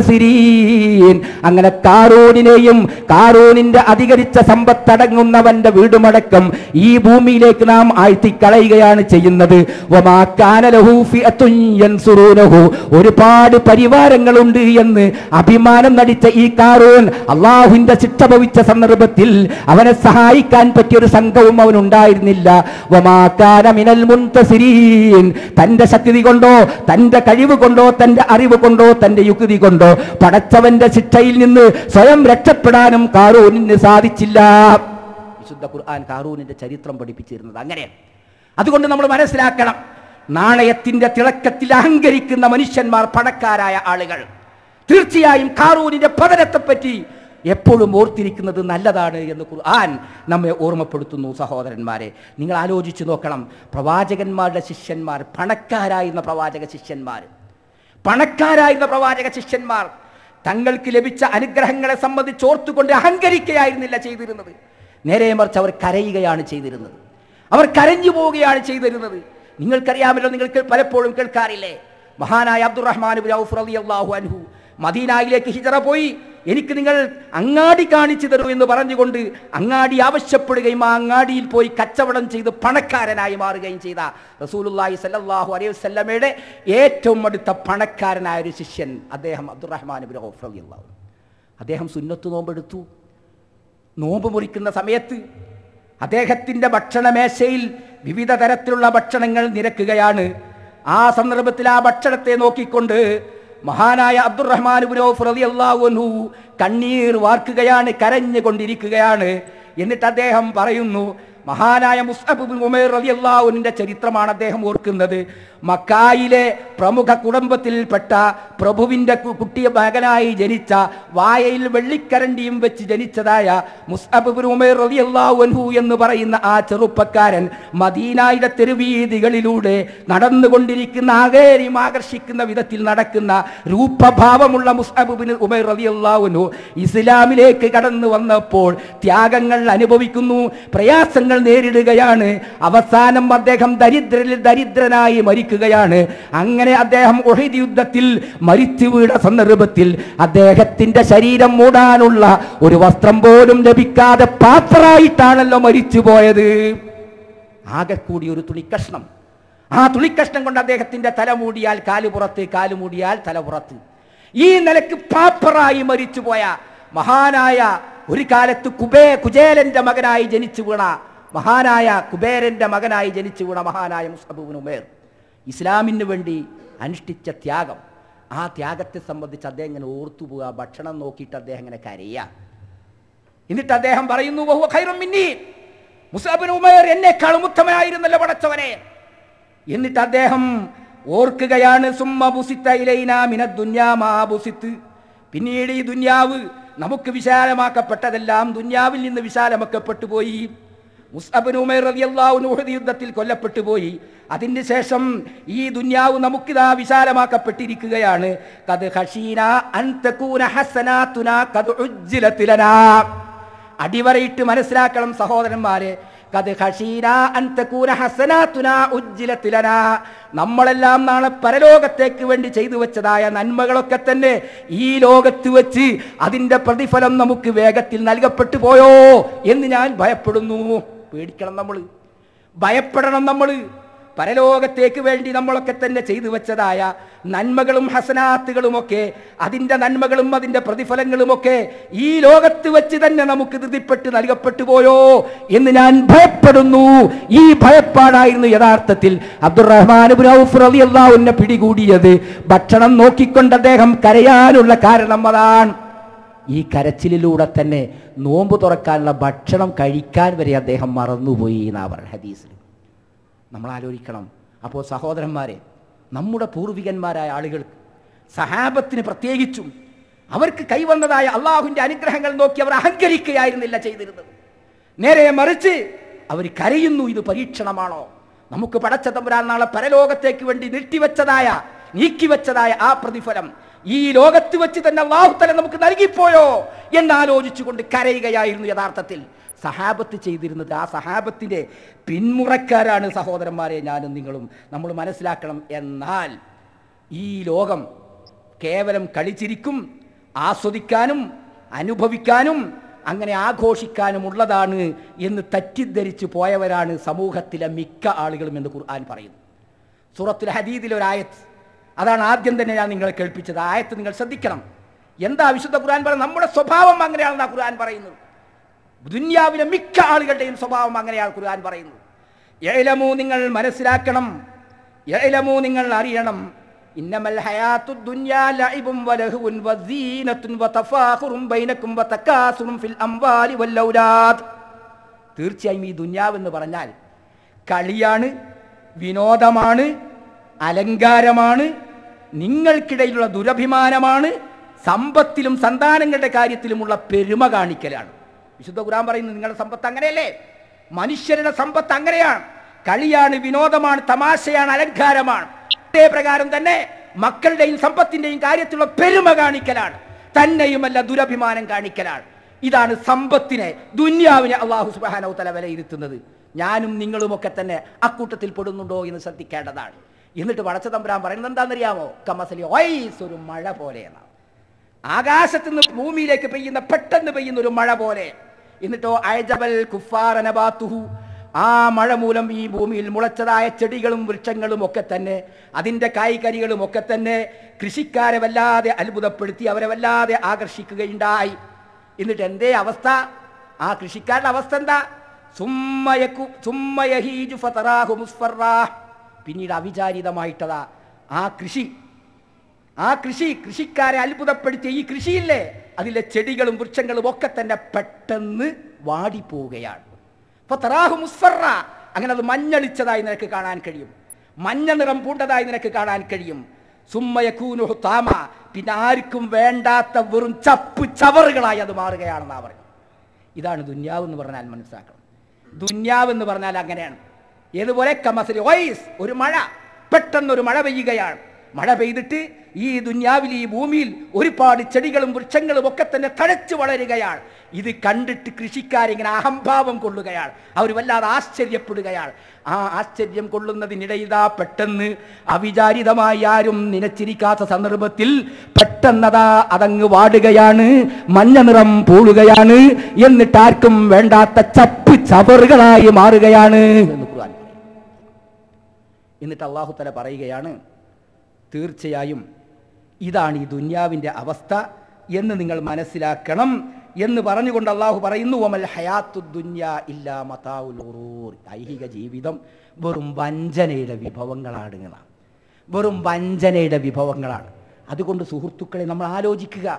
മുൻതസിരീൻ അങ്ങനെ കാറൂനിനെയും കാറൂനിന്റെ അധികരിച്ച സമ്പത്തടങ്ങുന്നവന്റെ വീടുമടക്കം ഈ ഭൂമിയിലേക്ക് നാം ആഴ്ത്തിക്കളയുകയാണ് ചെയ്യുന്നത് വമാ കാന ലഹു ഫിയത്തുൻ യൻസുറൂനഹു ഒരുപാട് പരിവാരങ്ങളുണ്ട് എന്ന് അഭിമാനം നടിച്ച ഈ കാറൂൻ അള്ളാഹുവിന്റെ ശിക്ഷ ഭവിച്ച സന്ദർഭത്തിൽ അവനെ സഹായിക്കാൻ പറ്റിയ ഒരു സംഘവും അവനുണ്ടായിരുന്നില്ല വമാ കാന മിനൽ മുൻതസിരീൻ തന്റെ ശക്തി കൊണ്ടോ തന്റെ കഴിവ് കൊണ്ടോ തന്റെ അറിവ് കൊണ്ടോ തന്റെ യുക്തി കൊണ്ടോ പടച്ചവന്റെ ശിക്ഷയിൽ നിന്ന് സ്വയം രക്ഷപ്പെടാനും കാറൂനിന് സാധിച്ചില്ല വിശുദ്ധ ഖുർആൻ കാറൂനിന്റെ ചരിത്രം പഠിപ്പിച്ചിരുന്നത് അങ്ങനെയാണ് അതുകൊണ്ട് നമ്മൾ മനസ്സിലാക്കണം നാണയത്തിന്റെ തിളക്കത്തിൽ അഹങ്കരിക്കുന്ന മനുഷ്യന്മാർ പണക്കാരായ ആളുകൾ തീർച്ചയായും കാറൂനിന്റെ പതനത്തെപ്പറ്റി എപ്പോഴും ഓർത്തിരിക്കുന്നത് നല്ലതാണ് എന്ന് ഖുർആൻ നമ്മെ ഓർമ്മപ്പെടുത്തുന്നു സഹോദരന്മാരെ നിങ്ങൾ ആലോചിച്ച് നോക്കണം പ്രവാചകന്മാരുടെ ശിഷ്യന്മാർ പണക്കാരായിരുന്ന പ്രവാചക ശിഷ്യന്മാർ പണക്കാരായിരുന്ന പ്രവാചക ശിഷ്യന്മാർ തങ്ങൾക്ക് ലഭിച്ച അനുഗ്രഹങ്ങളെ സംബന്ധിച്ച് ഓർത്തുകൊണ്ട് അഹങ്കരിക്കുകയായിരുന്നില്ല ചെയ്തിരുന്നത് നേരെ മറിച്ച് അവർ കരയുകയാണ് ചെയ്തിരുന്നത് അവർ കരഞ്ഞു പോവുകയാണ് ചെയ്തിരുന്നത് നിങ്ങൾക്കറിയാമല്ലോ നിങ്ങൾക്ക് പലപ്പോഴും കേൾക്കാറില്ലേ മഹാനായ അബ്ദുറഹ്മാൻ അള്ളാഹു അൻഹു മദീനായിലേക്ക് ഹിജറ പോയി എനിക്ക് നിങ്ങൾ അങ്ങാടി കാണിച്ചു തരൂ എന്ന് പറഞ്ഞുകൊണ്ട് അങ്ങാടി ആവശ്യപ്പെടുകയും ആ അങ്ങാടിയിൽ പോയി കച്ചവടം ചെയ്ത് പണക്കാരനായി മാറുകയും ചെയ്ത റസൂലുല്ലാഹി സല്ലല്ലാഹു അലൈഹി വസല്ലമയുടെ ഏറ്റവും അടുത്ത പണക്കാരനായ ഒരു ശിഷ്യൻ അദ്ദേഹം അബ്ദുറഹ്മാൻ ഇബ്നു ഔഫ് റളിയല്ലാഹു അൻഹു. അദ്ദേഹം സുന്നത്ത് നോമ്പെടുത്തു നോമ്പ് മുറിക്കുന്ന സമയത്ത് അദ്ദേഹത്തിൻ്റെ ഭക്ഷണമേശയിൽ വിവിധ തരത്തിലുള്ള ഭക്ഷണങ്ങൾ നിരക്കുകയാണ് ആ സന്ദർഭത്തിൽ ആ ഭക്ഷണത്തെ നോക്കിക്കൊണ്ട് മഹാനായ അബ്ദുറഹ്മാൻ അൻഹു കണ്ണീർ വാർക്കുകയാണ് കരഞ്ഞുകൊണ്ടിരിക്കുകയാണ് എന്നിട്ട് അദ്ദേഹം പറയുന്നു മഹാനായ മുസ്അബ് ബിൻ ഉമൈർ റളിയല്ലാഹുവിന്റെ ചരിത്രമാണ് അദ്ദേഹം ഓർക്കുന്നത് മക്കായിലെ പ്രമുഖ കുടുംബത്തിൽപ്പെട്ട പ്രഭുവിന്റെ കു- കുട്ടിയ മകനായി ജനിച്ച വായയിൽ വെള്ളിക്കരണ്ടിയും വെച്ച് ജനിച്ചതായ മുസ്അബ് ബിൻ ഉമൈർ റളിയല്ലാഹു അൻഹു എന്ന് പറയുന്ന ആ ചെറുപ്പക്കാരൻ മദീനായുടെ തെരുവീതികളിലൂടെ നടന്നുകൊണ്ടിരിക്കുന്ന ആകേരിയും ആകർഷിക്കുന്ന വിധത്തിൽ നടക്കുന്ന രൂപഭാവമുള്ള മുസ്അബ് ബിൻ ഉമൈർ റളിയല്ലാഹു അൻഹു ഇസ്ലാമിലേക്ക് കടന്നു വന്നപ്പോൾ ത്യാഗങ്ങൾ അനുഭവിക്കുന്നു പ്രയാസങ്ങൾ നേരിടുകയാണ് അവസാനം അദ്ദേഹം ദരിദ്രരിൽ ദരിദ്രനായി മരിക്കുകയാണ് അങ്ങനെ അദ്ദേഹം ഒഹിദ് യുദ്ധത്തിൽ മരിച്ചു വീണ സന്ദർഭത്തിൽ അദ്ദേഹത്തിന്റെ ശരീരം മൂടാനുള്ള ഒരു വസ്ത്രം പോലും ലഭിക്കാതെ പാപ്പറായിട്ടാണല്ലോ മരിച്ചു പോയത് ആകെ കൂടി ഒരു തുണിക്കഷ്ണം ആ തുണിക്കഷ്ണം കൊണ്ട് അദ്ദേഹത്തിന്റെ തല മൂടിയാൽ കാല് പുറത്ത് കാല് മൂടിയാൽ തല പുറത്ത് ഈ നിലക്ക് പാപ്പറായി മരിച്ചു പോയ മഹാനായ ഒരു കാലത്ത് കുബേ കുചേലന്റെ മകനായി ജനിച്ചു വീണ മഹാനായ കുബേരന്റെ മകനായി ജനിച്ചു വീണ മഹാനായ മുസ്തബുബിൻ ഉമേർ ഇസ്ലാമിന് വേണ്ടി അനുഷ്ഠിച്ച ത്യാഗം ആ ത്യാഗത്തെ സംബന്ധിച്ച് അദ്ദേഹം ഇങ്ങനെ ഓർത്തുപോവുക ഭക്ഷണം നോക്കിയിട്ട് അദ്ദേഹം ഇങ്ങനെ കരയുക എന്നിട്ട് അദ്ദേഹം പറയുന്നു "വഹുവ ഖൈറും മിന്നീ." മുസാബിൻ ഉമേർ എന്നെക്കാളും ഉത്തമനായിരുന്നല്ലോ പടച്ചവനെ എന്നിട്ട് അദ്ദേഹം ഓർക്കുകയാണ് സുമ്മ ബുസിത്ത ഇലൈനാ മിനദ് ദുന്യാ മാ ബുസിത്ത് പിന്നീട് ഈ ദുന്യാവ് നമുക്ക് വിശാലമാക്കപ്പെട്ടതെല്ലാം ദുന്യാവിൽ നിന്ന് വിശാലമാക്കപ്പെട്ടു പോയി മുസ്അബിൻ ഉമേർ റളിയല്ലാഹു അൻഹു ഉഹദ് യുദ്ധത്തിൽ കൊല്ലപ്പെട്ടു പോയി അതിന് ശേഷം ഈ ദുന്യാവ് നമുക്കിതാ വിശാലമാക്കപ്പെട്ടിരിക്കുകയാണ് കത് ഹഷീന അൻ തകൂന ഹസനാതുന കത് ഉജ്ജിലത് ലനാ അടിവരയിട്ട് മനസ്സിലാക്കണം സഹോദരന്മാരെ കത് ഹഷീന അൻ തകൂന ഹസനാതുന ഉജ്ജിലത് ലനാ നമ്മളെല്ലാം നാളെ പരലോകത്തേക്ക് വേണ്ടി ചെയ്തു വെച്ചതായ നന്മകളൊക്കെ തന്നെ ഈ ലോകത്ത് വെച്ച് അതിന്റെ പ്രതിഫലം നമുക്ക് വേഗത്തിൽ നൽകപ്പെട്ടു പോയോ എന്ന് ഞാൻ ഭയപ്പെടുന്നു പേടിക്കണം നമ്മൾ ഭയപ്പെടണം നമ്മൾ പരലോകത്തേക്ക് വേണ്ടി നമ്മളൊക്കെ തന്നെ ചെയ്തു വെച്ചതായ നന്മകളും ഹസനാത്തുകളുമൊക്കെ അതിൻ്റെ നന്മകളും അതിൻ്റെ പ്രതിഫലങ്ങളുമൊക്കെ ഈ ലോകത്ത് വെച്ച് തന്നെ നമുക്ക് ധൃതിപ്പെട്ട് നൽകപ്പെട്ടു പോയോ എന്ന് ഞാൻ ഭയപ്പെടുന്നു ഈ ഭയപ്പാടായിരുന്നു യഥാർത്ഥത്തിൽ അബ്ദുറഹ്മാൻ റളിയല്ലാഹുവിനെ പിടികൂടിയത് ഭക്ഷണം നോക്കിക്കൊണ്ട് അദ്ദേഹം കരയാനുള്ള കാരണം അതാണ് ഈ കരച്ചിലിലൂടെ തന്നെ നോമ്പ് തുറക്കാനുള്ള ഭക്ഷണം കഴിക്കാൻ വരെ അദ്ദേഹം മറന്നുപോയി എന്നാ പറയുന്നത് ഹദീസിൽ നമ്മൾ ആലോചിക്കണം അപ്പോൾ സഹോദരന്മാരെ നമ്മുടെ പൂർവികന്മാരായ ആളുകൾക്ക് സഹാബത്തിന് പ്രത്യേകിച്ചും അവർക്ക് കൈവന്നതായ അള്ളാഹുവിൻ്റെ അനുഗ്രഹങ്ങൾ നോക്കി അവർ അഹങ്കരിക്കുകയായിരുന്നില്ല ചെയ്തിരുന്നത് നേരെ മറിച്ച് അവർ കരയുന്നു ഇത് പരീക്ഷണമാണോ നമുക്ക് പടച്ച തമ്പുരാൻ നാളെ പരലോകത്തേക്ക് വേണ്ടി നീട്ടിവെച്ചതായ നീക്കിവെച്ചതായ ആ പ്രതിഫലം ഈ ലോകത്ത് വെച്ച് തന്നെ അള്ളാഹുത്തല നമുക്ക് നൽകിപ്പോയോ എന്നാലോചിച്ചുകൊണ്ട് കരയുകയായിരുന്നു യഥാർത്ഥത്തിൽ സഹാബത്ത് ചെയ്തിരുന്നത് ആ സഹാബത്തിൻ്റെ പിന്മുറക്കാരാണ് സഹോദരന്മാരെ ഞാനും നിങ്ങളും നമ്മൾ മനസ്സിലാക്കണം എന്നാൽ ഈ ലോകം കേവലം കളിച്ചിരിക്കും ആസ്വദിക്കാനും അനുഭവിക്കാനും അങ്ങനെ ആഘോഷിക്കാനും ഉള്ളതാണ് എന്ന് തെറ്റിദ്ധരിച്ചു പോയവരാണ് സമൂഹത്തിലെ മിക്ക ആളുകളും എന്ന് ഖുർആൻ പറയുന്നു സൂറത്തുൽ ഹദീദിൽ ഒരു ആയത്ത് അതാണ് ആദ്യം തന്നെ ഞാൻ നിങ്ങളെ കേൾപ്പിച്ചത് ആ ആയത്ത് നിങ്ങൾ ശ്രദ്ധിക്കണം എന്താ വിശുദ്ധ ഖുർആൻ പറയുന്നത് നമ്മുടെ സ്വഭാവം അങ്ങനെയാണെന്നാ ഖുർആൻ പറയുന്നത് ദുന്യാവിലെ മിക്ക ആളുകളുടെയും സ്വഭാവം അങ്ങനെയാണ് ഖുർആൻ പറയുന്നത് ഏലമു നിങ്ങൾ മനസ്സിലാക്കണം ഏലമു നിങ്ങൾ അറിയണം ഇന്നമൽ ഹയാത്തു ദുന്യാ ലഇബും വലഹുൻ വസീനത്തുൻ വതഫാഖുറും ബൈനക്കും വതകാസുറും ഫിൽ അംവാലി വല്ലൗലാദ് തീർച്ചയായും ഈ ദുന്യാവെന്ന് പറഞ്ഞാൽ കളിയാണ് വിനോദമാണ് അലങ്കാരമാണ് നിങ്ങൾക്കിടയിലുള്ള ദുരഭിമാനമാണ് സമ്പത്തിലും സന്താനങ്ങളുടെ കാര്യത്തിലുമുള്ള പെരുമ കാണിക്കലാണ് വിശുദ്ധ ഖുർആൻ പറയുന്നത് നിങ്ങളുടെ സമ്പത്ത് അങ്ങനെയല്ലേ മനുഷ്യരുടെ സമ്പത്ത് അങ്ങനെയാണ് കളിയാണ് വിനോദമാണ് തമാശയാണ് അലങ്കാരമാണ് അതേ പ്രകാരം തന്നെ മക്കളുടെയും സമ്പത്തിന്റെയും കാര്യത്തിലുള്ള പെരുമ കാണിക്കലാണ് തന്നെയുമല്ല ദുരഭിമാനം കാണിക്കലാണ് ഇതാണ് സമ്പത്തിനെ ദുന്യാവിനെ അള്ളാഹു സുബാനോ തല വിലയിരുത്തുന്നത് ഞാനും നിങ്ങളുമൊക്കെ തന്നെ അക്കൂട്ടത്തിൽ പെടുന്നുണ്ടോ എന്ന് ശ്രദ്ധിക്കേണ്ടതാണ് എന്നിട്ട് വടച്ച തമ്പുരാൻ പറയുന്നത് എന്താണെന്നറിയാമോ കമസലി ഒയ്സ് ഒരു മഴ പോലെയാണ് ആകാശത്ത് നിന്ന് ഭൂമിയിലേക്ക് പെയ്യുന്ന പെട്ടെന്ന് പെയ്യുന്ന ഒരു മഴ പോലെ എന്നിട്ടോ അയജബൽ കുഫാറനബാത്തുഹു ആ മഴ മൂലം ഈ ഭൂമിയിൽ മുളച്ചതായ ചെടികളും വൃക്ഷങ്ങളും ഒക്കെ തന്നെ അതിൻ്റെ കായ്കനികളും ഒക്കെ തന്നെ കൃഷിക്കാരെ വല്ലാതെ അത്ഭുതപ്പെടുത്തി അവരെ വല്ലാതെ ആകർഷിക്കുകയുണ്ടായി എന്നിട്ട് എന്തേ അവസ്ഥ ആ കൃഷിക്കാരുടെ അവസ്ഥ എന്താ സുമ്മയക്കു സുമ്മയഹീജു ഫതറാഹു മുസ്ഫറാ പിന്നീട് അവിചാരിതമായിട്ടതാ ആ കൃഷി ആ കൃഷി കൃഷിക്കാരെ അത്ഭുതപ്പെടുത്തിയ ഈ കൃഷിയില്ലേ അതിലെ ചെടികളും വൃക്ഷങ്ങളും ഒക്കെ തന്നെ പെട്ടെന്ന് വാടിപ്പോവുകയാണ് ഫതറാഹു മുസ്ഫറ അങ്ങനെ അത് മഞ്ഞളിച്ചതായി നിനക്ക് കാണാൻ കഴിയും മഞ്ഞ നിറം പൂണ്ടതായി നിനക്ക് കാണാൻ കഴിയും സുമ്മയക്കൂനുഹു താമ പിന്നെ ആർക്കും വേണ്ടാത്ത വെറും ചപ്പ് ചവറുകളായി അത് മാറുകയാണെന്നാ പറയും ഇതാണ് ദുന്യാവ് എന്ന് പറഞ്ഞാൽ മനസ്സിലാക്കണം ദുന്യാവ് എന്ന് പറഞ്ഞാൽ അങ്ങനെയാണ് ഏതുപോലെ കമസരി ഓയിസ് ഒരു മഴ പെട്ടെന്നൊരു മഴ പെയ്യുകയാണ് മഴ പെയ്തിട്ട് ഈ ദുന്യാവിൽ ഈ ഭൂമിയിൽ ഒരുപാട് ചെടികളും വൃക്ഷങ്ങളും ഒക്കെ തന്നെ തഴച്ചു വളരുകയാണ് ഇത് കണ്ടിട്ട് കൃഷിക്കാരിങ്ങനെ അഹംഭാവം കൊള്ളുകയാണ് അവർ വല്ലാതെ ആശ്ചര്യപ്പെടുകയാണ് ആ ആശ്ചര്യം കൊള്ളുന്നതിനിടയിതാ പെട്ടെന്ന് അവിചാരിതമായി ആരും നനച്ചിരിക്കാത്ത സന്ദർഭത്തിൽ പെട്ടെന്നതാ അതങ്ങ് വാടുകയാണ് മഞ്ഞ നിറം പൂളുകയാണ് എന്നിട്ട് ആർക്കും വേണ്ടാത്ത ചപ്പ് ചവറുകളായി മാറുകയാണ് എന്ന് ഖുർആൻ പറയും. എന്നിട്ട് അള്ളാഹു തല പറയുകയാണ് തീർച്ചയായും ഇതാണ് ഈ ദുന്യാവിൻ്റെ അവസ്ഥ എന്ന് നിങ്ങൾ മനസ്സിലാക്കണം എന്ന് പറഞ്ഞുകൊണ്ട് അള്ളാഹു പറയുന്നു ഒമൽ ഹയാത്തു ദുന്യ ഇല്ലാ മതാഉൽ ഉറൂർ ഐഹിക ജീവിതം വെറും വഞ്ചനയുടെ വിഭവങ്ങളാണ് എന്നാണ് വെറും വഞ്ചനയുടെ വിഭവങ്ങളാണ് അതുകൊണ്ട് സുഹൃത്തുക്കളെ നമ്മൾ ആലോചിക്കുക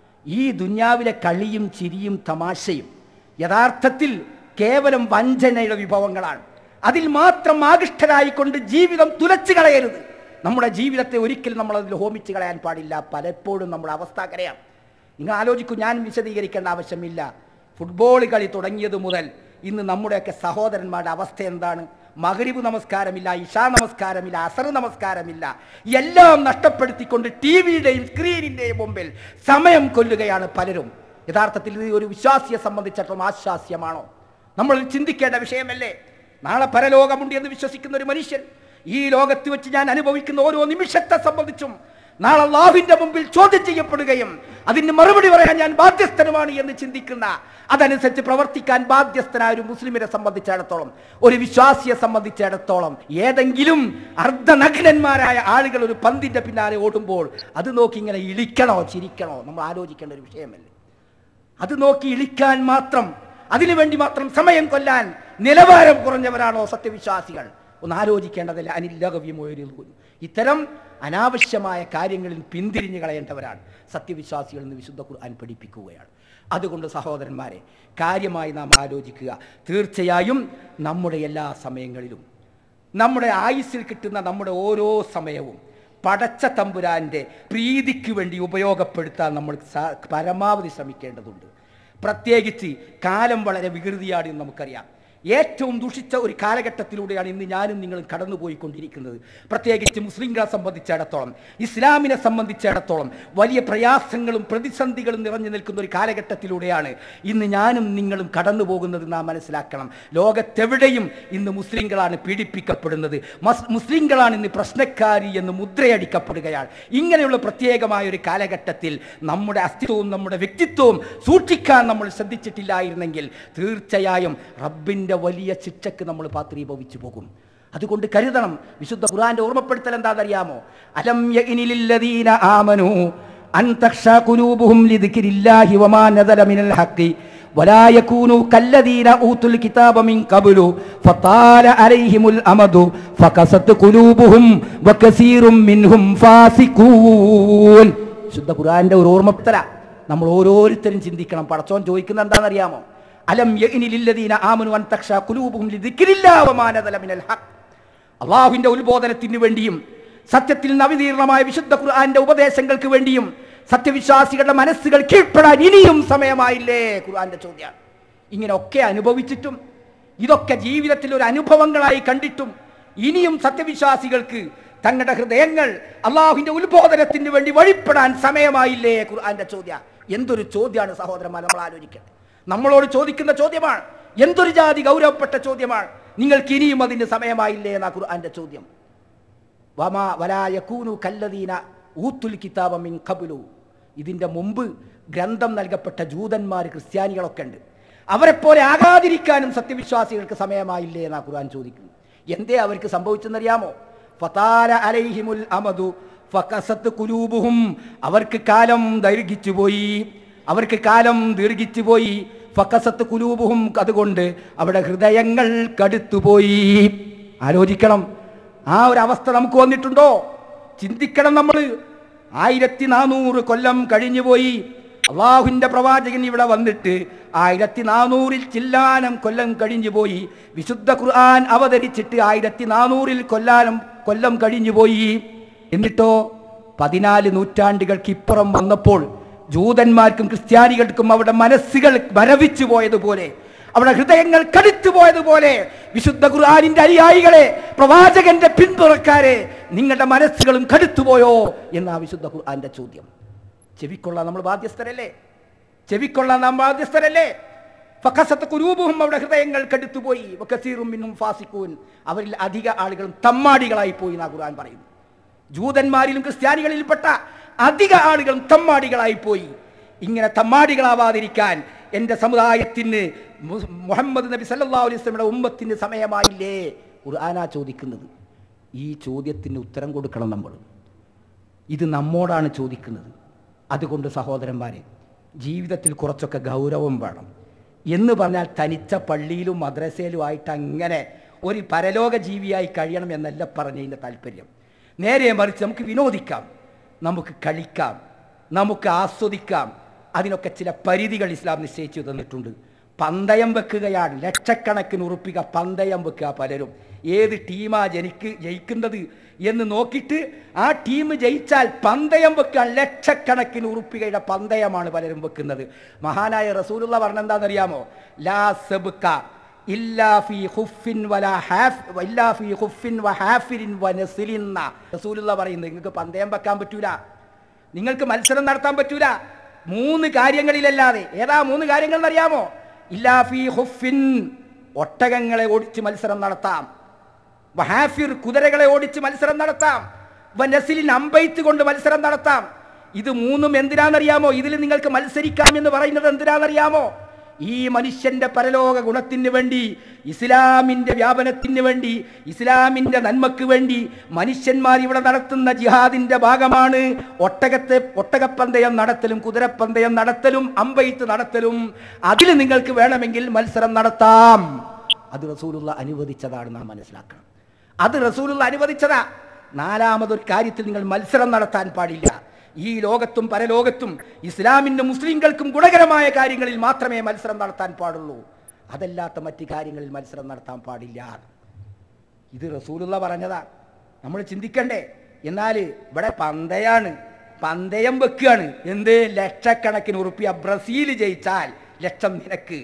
ഈ ദുന്യാവിലെ കളിയും ചിരിയും തമാശയും യഥാർത്ഥത്തിൽ കേവലം വഞ്ചനയുടെ വിഭവങ്ങളാണ് അതിൽ മാത്രം ആകൃഷ്ടരായിക്കൊണ്ട് ജീവിതം തുലച്ചു കളയരുത് നമ്മുടെ ജീവിതത്തെ ഒരിക്കലും നമ്മൾ അതിൽ ഹോമിച്ച് കളയാൻ പാടില്ല പലപ്പോഴും നമ്മുടെ അവസ്ഥ അങ്ങനെയാണ് നിങ്ങൾ ആലോചിക്കൂ ഞാൻ വിശദീകരിക്കേണ്ട ആവശ്യമില്ല ഫുട്ബോൾ കളി തുടങ്ങിയത് മുതൽ ഇന്ന് നമ്മുടെയൊക്കെ സഹോദരന്മാരുടെ അവസ്ഥ എന്താണ് മകരിബ് നമസ്കാരമില്ല ഇഷാ നമസ്കാരമില്ല അസർ നമസ്കാരമില്ല എല്ലാം നഷ്ടപ്പെടുത്തിക്കൊണ്ട് ടി വിയുടെയും സ്ക്രീനിന്റെയും മുമ്പിൽ സമയം കൊല്ലുകയാണ് പലരും യഥാർത്ഥത്തിൽ ഇത് ഒരു വിശ്വാസിയെ സംബന്ധിച്ചിടത്തോളം ആശ്വാസ്യമാണോ നമ്മൾ ചിന്തിക്കേണ്ട വിഷയമല്ലേ നാളെ പരലോകമുണ്ട് എന്ന് വിശ്വസിക്കുന്ന ഒരു മനുഷ്യൻ ഈ ലോകത്ത് വെച്ച് ഞാൻ അനുഭവിക്കുന്ന ഓരോ നിമിഷത്തെ സംബന്ധിച്ചും നാളെ അള്ളാഹുവിന്റെ മുമ്പിൽ ചോദ്യം ചെയ്യപ്പെടുകയും അതിന് മറുപടി പറയാൻ ഞാൻ ബാധ്യസ്ഥനുമാണ് എന്ന് ചിന്തിക്കുന്ന അതനുസരിച്ച് പ്രവർത്തിക്കാൻ ബാധ്യസ്ഥനായ ഒരു മുസ്ലിമിനെ സംബന്ധിച്ചിടത്തോളം ഒരു വിശ്വാസിയെ സംബന്ധിച്ചിടത്തോളം ഏതെങ്കിലും അർദ്ധനഗ്നന്മാരായ ആളുകൾ ഒരു പന്തിന്റെ പിന്നാലെ ഓടുമ്പോൾ അത് നോക്കി ഇങ്ങനെ ഇളിക്കണോ ചിരിക്കണോ നമ്മൾ ആലോചിക്കേണ്ട ഒരു വിഷയമല്ലേ അത് നോക്കി ഇളിക്കാൻ മാത്രം അതിനു വേണ്ടി മാത്രം സമയം കൊല്ലാൻ നിലവാരം കുറഞ്ഞവരാണോ സത്യവിശ്വാസികൾ ഒന്ന് ആലോചിക്കേണ്ടതില്ല അനില്ലകവ്യമൊരു ഇത്തരം അനാവശ്യമായ കാര്യങ്ങളിൽ പിന്തിരിഞ്ഞു കളയേണ്ടവരാണ് സത്യവിശ്വാസികൾ എന്ന് വിശുദ്ധ ഖുർആൻ പഠിപ്പിക്കുകയാണ് അതുകൊണ്ട് സഹോദരന്മാരെ കാര്യമായി നാം ആലോചിക്കുക തീർച്ചയായും നമ്മുടെ എല്ലാ സമയങ്ങളിലും നമ്മുടെ ആയുസ്സിൽ കിട്ടുന്ന നമ്മുടെ ഓരോ സമയവും പടച്ച തമ്പുരാന്റെ പ്രീതിക്ക് വേണ്ടി ഉപയോഗപ്പെടുത്താൻ നമ്മൾ സ- പരമാവധി ശ്രമിക്കേണ്ടതുണ്ട് പ്രത്യേകിച്ച് കാലം വളരെ വികൃതിയാണ് എന്ന് നമുക്കറിയാം ഏറ്റവും ദുഷിച്ച ഒരു കാലഘട്ടത്തിലൂടെയാണ് ഇന്ന് ഞാനും നിങ്ങളും കടന്നുപോയിക്കൊണ്ടിരിക്കുന്നത് പ്രത്യേകിച്ച് മുസ്ലിങ്ങളെ സംബന്ധിച്ചിടത്തോളം ഇസ്ലാമിനെ സംബന്ധിച്ചിടത്തോളം വലിയ പ്രയാസങ്ങളും പ്രതിസന്ധികളും നിറഞ്ഞു നിൽക്കുന്ന ഒരു കാലഘട്ടത്തിലൂടെയാണ് ഇന്ന് ഞാനും നിങ്ങളും കടന്നു പോകുന്നത് നാം മനസ്സിലാക്കണം ലോകത്തെവിടെയും ഇന്ന് മുസ്ലിങ്ങളാണ് പീഡിപ്പിക്കപ്പെടുന്നത് മസ് മുസ്ലിങ്ങളാണ് ഇന്ന് പ്രശ്നക്കാരി എന്ന് മുദ്രയടിക്കപ്പെടുകയാണ് ഇങ്ങനെയുള്ള പ്രത്യേകമായ ഒരു കാലഘട്ടത്തിൽ നമ്മുടെ അസ്തിത്വവും നമ്മുടെ വ്യക്തിത്വവും സൂക്ഷിക്കാൻ നമ്മൾ ശ്രദ്ധിച്ചിട്ടില്ലായിരുന്നെങ്കിൽ തീർച്ചയായും റബ്ബിൻ്റെ വലിയ ശിക്ഷക്ക് നമ്മൾ പാത്രീഭവിച്ചു പോകും അതുകൊണ്ട് കരുതണം വിശുദ്ധ ഖുർആന്റെ ഓർമ്മപ്പെടുത്തൽ എന്താണെന്നറിയാമോ അലം യഇനിലില്ലദീന ആമനു അൻ തഖ്ഷാ ഖുലൂബുഹും ലിദിക്രില്ലാഹി വമാ നസല മിനൽ ഹഖി ولا يكونوا كالذين اوتوا الكتاب من قبل فطال عليهم الامد فقست قلوبهم وكثير منهم فاسقون ശുദ്ധ ഖുർആന്റെ ഒരു ഓർമ്മപ്പെടുത്തല നമ്മൾ ഓരോരുത്തരും ചിന്തിക്കണം പടച്ചോൻ ചോദിക്കുന്നത് എന്താണെന്നറിയാമോ അലം യഇനിലില്ലദീന ആമനു അൻ തഖ്ഷാ ഖുലൂബുഹും ലിദിക്രില്ലാഹി വമാ നസല മിനൽ ഹഖ് അള്ളാഹുവിന്റെ ഉത്ബോധനത്തിന് വേണ്ടിയും സത്യത്തിൽ നവീകരണമായ വിശുദ്ധ ഖുർആന്റെ ഉപദേശങ്ങൾക്ക് വേണ്ടിയും സത്യവിശ്വാസികളുടെ മനസ്സുകൾ കീഴ്പ്പെടാൻ ഇനിയും സമയമായില്ലേ ഖുർആന്റെ ചോദ്യം ഇങ്ങനെയൊക്കെ അനുഭവിച്ചിട്ടും ഇതൊക്കെ ജീവിതത്തിൽ ഒരു അനുഭവങ്ങളായി കണ്ടിട്ടും ഇനിയും സത്യവിശ്വാസികൾക്ക് തങ്ങളുടെ ഹൃദയങ്ങൾ അള്ളാഹുവിന്റെ ഉത്ബോധനത്തിന് വേണ്ടി വഴിപ്പെടാൻ സമയമായില്ലേ ഖുർആന്റെ ചോദ്യം എന്തൊരു ചോദ്യമാണ് സഹോദരന്മാർ നമ്മൾ ആലോചിക്കേണ്ടത് നമ്മളോട് ചോദിക്കുന്ന ചോദ്യമാണ് എന്തൊരു ജാതി ഗൗരവപ്പെട്ട ചോദ്യമാണ് നിങ്ങൾക്ക് ഇനിയും അതിന് സമയമായില്ലേ എന്നാ ഖുർആന്റെ ചോദ്യം വമാ വലാ യകൂനു കല്ലദീന ഊത്തുൽ കിതാബ മിൻ ഖബ്ലു ഇതിന്റെ മുമ്പ് ഗ്രന്ഥം നൽകപ്പെട്ട ജൂതന്മാർ ക്രിസ്ത്യാനികളൊക്കെ ഉണ്ട് അവരെപ്പോലെ ആകാതിരിക്കാനും സത്യവിശ്വാസികൾക്ക് സമയമായില്ലേ എന്നാ ഖുർആൻ ചോദിക്കുന്നു എന്തേ അവർക്ക് സംഭവിച്ചെന്നറിയാമോ ഫതാല അലൈഹിമുൽ അമദു ഫകസത്ത് കുലൂബുഹും അവർക്ക് കാലം ദൈർഘിച്ചു പോയി അവർക്ക് കാലം ദീർഘിച്ചു പോയി ഫക്കസത്ത് കുലൂബുഹും അതുകൊണ്ട് അവിടെ ഹൃദയങ്ങൾ കടുത്തുപോയി ആലോചിക്കണം ആ ഒരു അവസ്ഥ നമുക്ക് വന്നിട്ടുണ്ടോ ചിന്തിക്കണം നമ്മൾ ആയിരത്തി നാനൂറ് കൊല്ലം കഴിഞ്ഞുപോയി അള്ളാഹുവിന്റെ പ്രവാചകൻ ഇവിടെ വന്നിട്ട് ആയിരത്തി നാനൂറിൽ ചില്ലാനം കൊല്ലം കഴിഞ്ഞു പോയി വിശുദ്ധ ഖുർആൻ അവതരിച്ചിട്ട് ആയിരത്തി നാനൂറിൽ കൊല്ലാനം കൊല്ലം കഴിഞ്ഞു പോയി എന്നിട്ടോ പതിനാല് നൂറ്റാണ്ടുകൾക്ക് ഇപ്പുറം വന്നപ്പോൾ ജൂതന്മാർക്കും ക്രിസ്ത്യാനികൾക്കും അവരുടെ മനസ്സുകൾ മരവിച്ചു പോയതുപോലെ അവിടെ ഹൃദയങ്ങൾ കടുത്തു പോയതുപോലെ വിശുദ്ധ ഖുർആാനിന്റെ അനുയായികളെ പ്രവാചകന്റെ പിന്തുണക്കാരെ നിങ്ങളുടെ മനസ്സുകളും കടുത്തുപോയോ എന്നാ വിശുദ്ധ ഖുർആന്റെ ചോദ്യം ചെവിക്കൊള്ളാൻ നമ്മൾ ബാധ്യസ്ഥരല്ലേ ചെവിക്കൊള്ളാൻ നാം ബാധ്യസ്ഥരല്ലേ ഫക്കസത്ത് കുരൂപും അവിടെ ഹൃദയങ്ങൾ കടുത്തുപോയി വക്കസീറും മിന്നും ഫാസിക്കൂൻ അവരിൽ അധിക ആളുകളും തമ്മാടികളായി പോയി എന്നാ ഖുർആൻ പറയുന്നു ജൂതന്മാരിലും ക്രിസ്ത്യാനികളിൽപ്പെട്ട അധിക ആളുകളും തമ്മാടികളായി പോയി ഇങ്ങനെ തമ്മാടികളാവാതിരിക്കാൻ എൻ്റെ സമുദായത്തിന് മു- മുഹമ്മദ് നബി സല്ലല്ലാഹു അലൈഹി വസല്ലമയുടെ ഉമ്മത്തിന് സമയമായില്ലേ ഖുർആനാ ചോദിക്കുന്നത് ഈ ചോദ്യത്തിന് ഉത്തരം കൊടുക്കണം നമ്മൾ ഇത് നമ്മോടാണ് ചോദിക്കുന്നത് അതുകൊണ്ട് സഹോദരന്മാരെ ജീവിതത്തിൽ കുറച്ചൊക്കെ ഗൗരവം വേണം എന്ന് പറഞ്ഞാൽ തനിച്ച പള്ളിയിലും മദ്രസയിലും ആയിട്ട് അങ്ങനെ ഒരു പരലോക ജീവിയായി കഴിയണം എന്നല്ല പറഞ്ഞതിൻ്റെ താല്പര്യം നേരെ മറിച്ച് നമുക്ക് വിനോദിക്കാം നമുക്ക് കളിക്കാം നമുക്ക് ആസ്വദിക്കാം അതിനൊക്കെ ചില പരിധികൾ ഇസ്ലാം നിശ്ചയിച്ചു തന്നിട്ടുണ്ട് പന്തയം വെക്കുകയാണ് ലക്ഷക്കണക്കിന് ഉറുപ്പിക പന്തയം വെക്കുക പലരും ഏത് ടീമാ ജനിക്ക് ജയിക്കുന്നത് എന്ന് നോക്കിയിട്ട് ആ ടീം ജയിച്ചാൽ പന്തയം വെക്കാൻ ലക്ഷക്കണക്കിന് ഉറുപ്പികയുടെ പന്തയമാണ് പലരും വെക്കുന്നത് മഹാനായ റസൂലുള്ള പറഞ്ഞ എന്താണെന്നറിയാമോ ലാ സബ്ക ഇല്ലാ ഫീ ഖുഫിൻ വലാ ഹാഫ് ഇല്ലാ ഫീ ഖുഫിൻ വഹാഫിരിൻ വനസിലിൻ ന്നാ റസൂലുള്ള പറയുന്നത് നിങ്ങൾക്ക് പന്തയം വെക്കാൻ പറ്റൂല നിങ്ങൾക്ക് മത്സരം നടത്താൻ പറ്റൂല മൂന്ന് കാര്യങ്ങളിലല്ലാതെ ഏതാ മൂന്ന് കാര്യങ്ങൾ എന്നറിയാമോ ഇല്ലാ ഫീ ഖുഫിൻ ഒട്ടകങ്ങളെ ഓടിച്ച് മത്സരം നടത്താം വഹാഫിർ കുതിരകളെ ഓടിച്ച് മത്സരം നടത്താം വനസിലിൻ അമ്പെയ്ത്ത് കൊണ്ട് മത്സരം നടത്താം ഇത് മൂന്നും എന്തിനാണെന്നറിയാമോ ഇതിൽ നിങ്ങൾക്ക് മത്സരിക്കാം എന്ന് പറയുന്നത് എന്തിനാണെന്നറിയാമോ ഈ മനുഷ്യന്റെ പരലോക ഗുണത്തിന് വേണ്ടി ഇസ്ലാമിന്റെ വ്യാപനത്തിന് വേണ്ടി ഇസ്ലാമിന്റെ നന്മക്ക് വേണ്ടി മനുഷ്യന്മാർ ഇവിടെ നടത്തുന്ന ജിഹാദിന്റെ ഭാഗമാണ് ഒട്ടകത്തെ ഒട്ടകപ്പന്തയം നടത്തലും കുതിരപ്പന്തയം നടത്തലും അമ്പെയ്ത്ത് നടത്തലും അതിൽ നിങ്ങൾക്ക് വേണമെങ്കിൽ മത്സരം നടത്താം അത് റസൂലുള്ള അനുവദിച്ചതാണ് നാം മനസ്സിലാക്കണം അത് റസൂലുള്ള അനുവദിച്ചതാ നാലാമതൊരു കാര്യത്തിൽ നിങ്ങൾ മത്സരം നടത്താൻ പാടില്ല ഈ ലോകത്തും പരലോകത്തും ഇസ്ലാമിന്റെ മുസ്ലിങ്ങൾക്കും ഗുണകരമായ കാര്യങ്ങളിൽ മാത്രമേ മത്സരം നടത്താൻ പാടുള്ളൂ അതല്ലാത്ത മറ്റു കാര്യങ്ങളിൽ മത്സരം നടത്താൻ പാടില്ല ഇത് റസൂലുള്ള പറഞ്ഞതാ നമ്മൾ ചിന്തിക്കണ്ടേ എന്നാൽ ഇവിടെ പന്തയാണ് പന്തയം വെക്കുകയാണ് എന്ത് ലക്ഷക്കണക്കിന് ഉറുപ്പിയ ബ്രസീൽ ജയിച്ചാൽ ലക്ഷം നിനക്ക്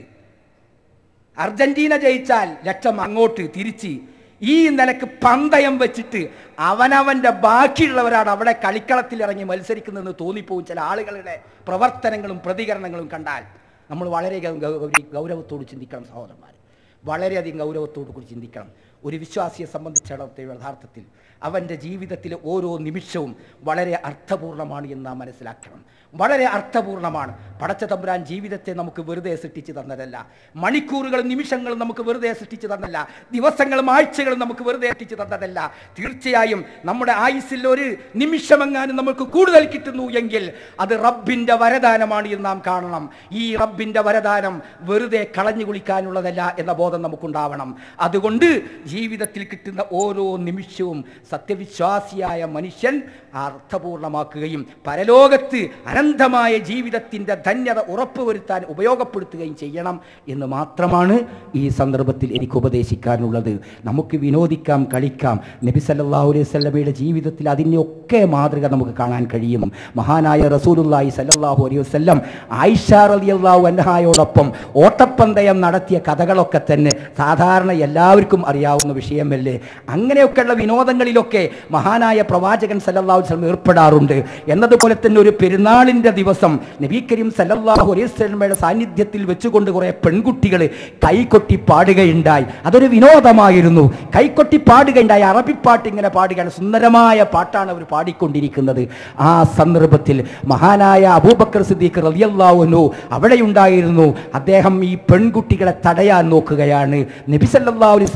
അർജന്റീന ജയിച്ചാൽ ലക്ഷം അങ്ങോട്ട് തിരിച്ച് ഈ നിലക്ക് പന്തയം വെച്ചിട്ട് അവനവന്റെ ബാക്കിയുള്ളവരാണ് അവിടെ കളിക്കളത്തിൽ ഇറങ്ങി മത്സരിക്കുന്നതെന്ന് തോന്നിപ്പോവും ചില ആളുകളുടെ പ്രവർത്തനങ്ങളും പ്രതികരണങ്ങളും കണ്ടാൽ നമ്മൾ വളരെ ഗൗ- ഗൗ- ഗൗരവത്തോട് ചിന്തിക്കണം സഹോദരന്മാർ വളരെയധികം ഗൗരവത്തോടു കൂടി ചിന്തിക്കണം ഒരു വിശ്വാസിയെ സംബന്ധിച്ചിടത്തോളം യഥാർത്ഥത്തിൽ അവൻ്റെ ജീവിതത്തിലെ ഓരോ നിമിഷവും വളരെ അർത്ഥപൂർണ്ണമാണ് എന്ന് നാം മനസ്സിലാക്കണം വളരെ അർത്ഥപൂർണ്ണമാണ് പടച്ച തമ്പുരാൻ ജീവിതത്തെ നമുക്ക് വെറുതെ സൃഷ്ടിച്ചു തന്നതല്ല മണിക്കൂറുകളും നിമിഷങ്ങളും നമുക്ക് വെറുതെ സൃഷ്ടിച്ചു തന്നല്ല ദിവസങ്ങളും ആഴ്ചകളും നമുക്ക് വെറുതെ സൃഷ്ടിച്ചു തന്നതല്ല തീർച്ചയായും നമ്മുടെ ആയുസ്സിൽ ഒരു നിമിഷമെങ്ങാനും നമുക്ക് കൂടുതൽ കിട്ടുന്നു എങ്കിൽ അത് റബ്ബിന്റെ വരദാനമാണ് എന്ന് നാം കാണണം ഈ റബ്ബിന്റെ വരദാനം വെറുതെ കളഞ്ഞു കുളിക്കാനുള്ളതല്ല എന്ന ബോധം നമുക്കുണ്ടാവണം അതുകൊണ്ട് ജീവിതത്തിൽ കിട്ടുന്ന ഓരോ നിമിഷവും സത്യവിശ്വാസിയായ മനുഷ്യൻ അർത്ഥപൂർണമാക്കുകയും പരലോകത്ത് അനന്തമായ ജീവിതത്തിന്റെ ധന്യത ഉറപ്പുവരുത്താൻ ഉപയോഗപ്പെടുത്തുകയും ചെയ്യണം എന്ന് മാത്രമാണ് ഈ സന്ദർഭത്തിൽ എനിക്ക് ഉപദേശിക്കാനുള്ളത് നമുക്ക് വിനോദിക്കാം കളിക്കാം നബി സല്ലല്ലാഹു അലൈഹി വസല്ലമയുടെ ജീവിതത്തിൽ അതിൻ്റെയൊക്കെ മാതൃക നമുക്ക് കാണാൻ കഴിയും മഹാനായ റസൂലുള്ളാഹി സല്ലല്ലാഹു അലൈഹി വസല്ലം ആയിഷ റളിയല്ലാഹു അൻഹായോടൊപ്പം ഓട്ടപ്പന്തയം നടത്തിയ കഥകളൊക്കെ തന്നെ സാധാരണ എല്ലാവർക്കും അറിയാവുന്ന വിഷയമല്ലേ അങ്ങനെയൊക്കെയുള്ള വിനോദങ്ങളിലൊക്കെ മഹാനായ പ്രവാചകൻ സല്ലല്ലാഹു അലൈഹി വസല്ലം ഏർപ്പെടാറുണ്ട് എന്നതുപോലെ തന്നെ ഒരു പെരുന്നാളിൻ്റെ ദിവസം നബി കരീം സല്ലല്ലാഹു അലൈഹി വസല്ലമയുടെ സാന്നിധ്യത്തിൽ വെച്ചുകൊണ്ട് കുറേ പെൺകുട്ടികൾ കൈകൊട്ടി പാടുകയുണ്ടായി അതൊരു വിനോദമായിരുന്നു കൈകൊട്ടി പാടുകയുണ്ടായി അറബിപ്പാട്ട് ഇങ്ങനെ പാടുകയാണ് സുന്ദരമായ പാട്ടാണ് അവർ പാടിക്കൊണ്ടിരിക്കുന്നത് ആ സന്ദർഭത്തിൽ മഹാനായ അബൂബക്കർ സിദ്ദീഖ് റളിയല്ലാഹു അൻഹു അവിടെയുണ്ടായിരുന്നു അദ്ദേഹം ഈ പെൺകുട്ടികളെ തടയാൻ നോക്കുകയാണ് നബി സല്ലല്ലാഹു അലൈഹി വസല്ലമയുടെ മുമ്പിൽ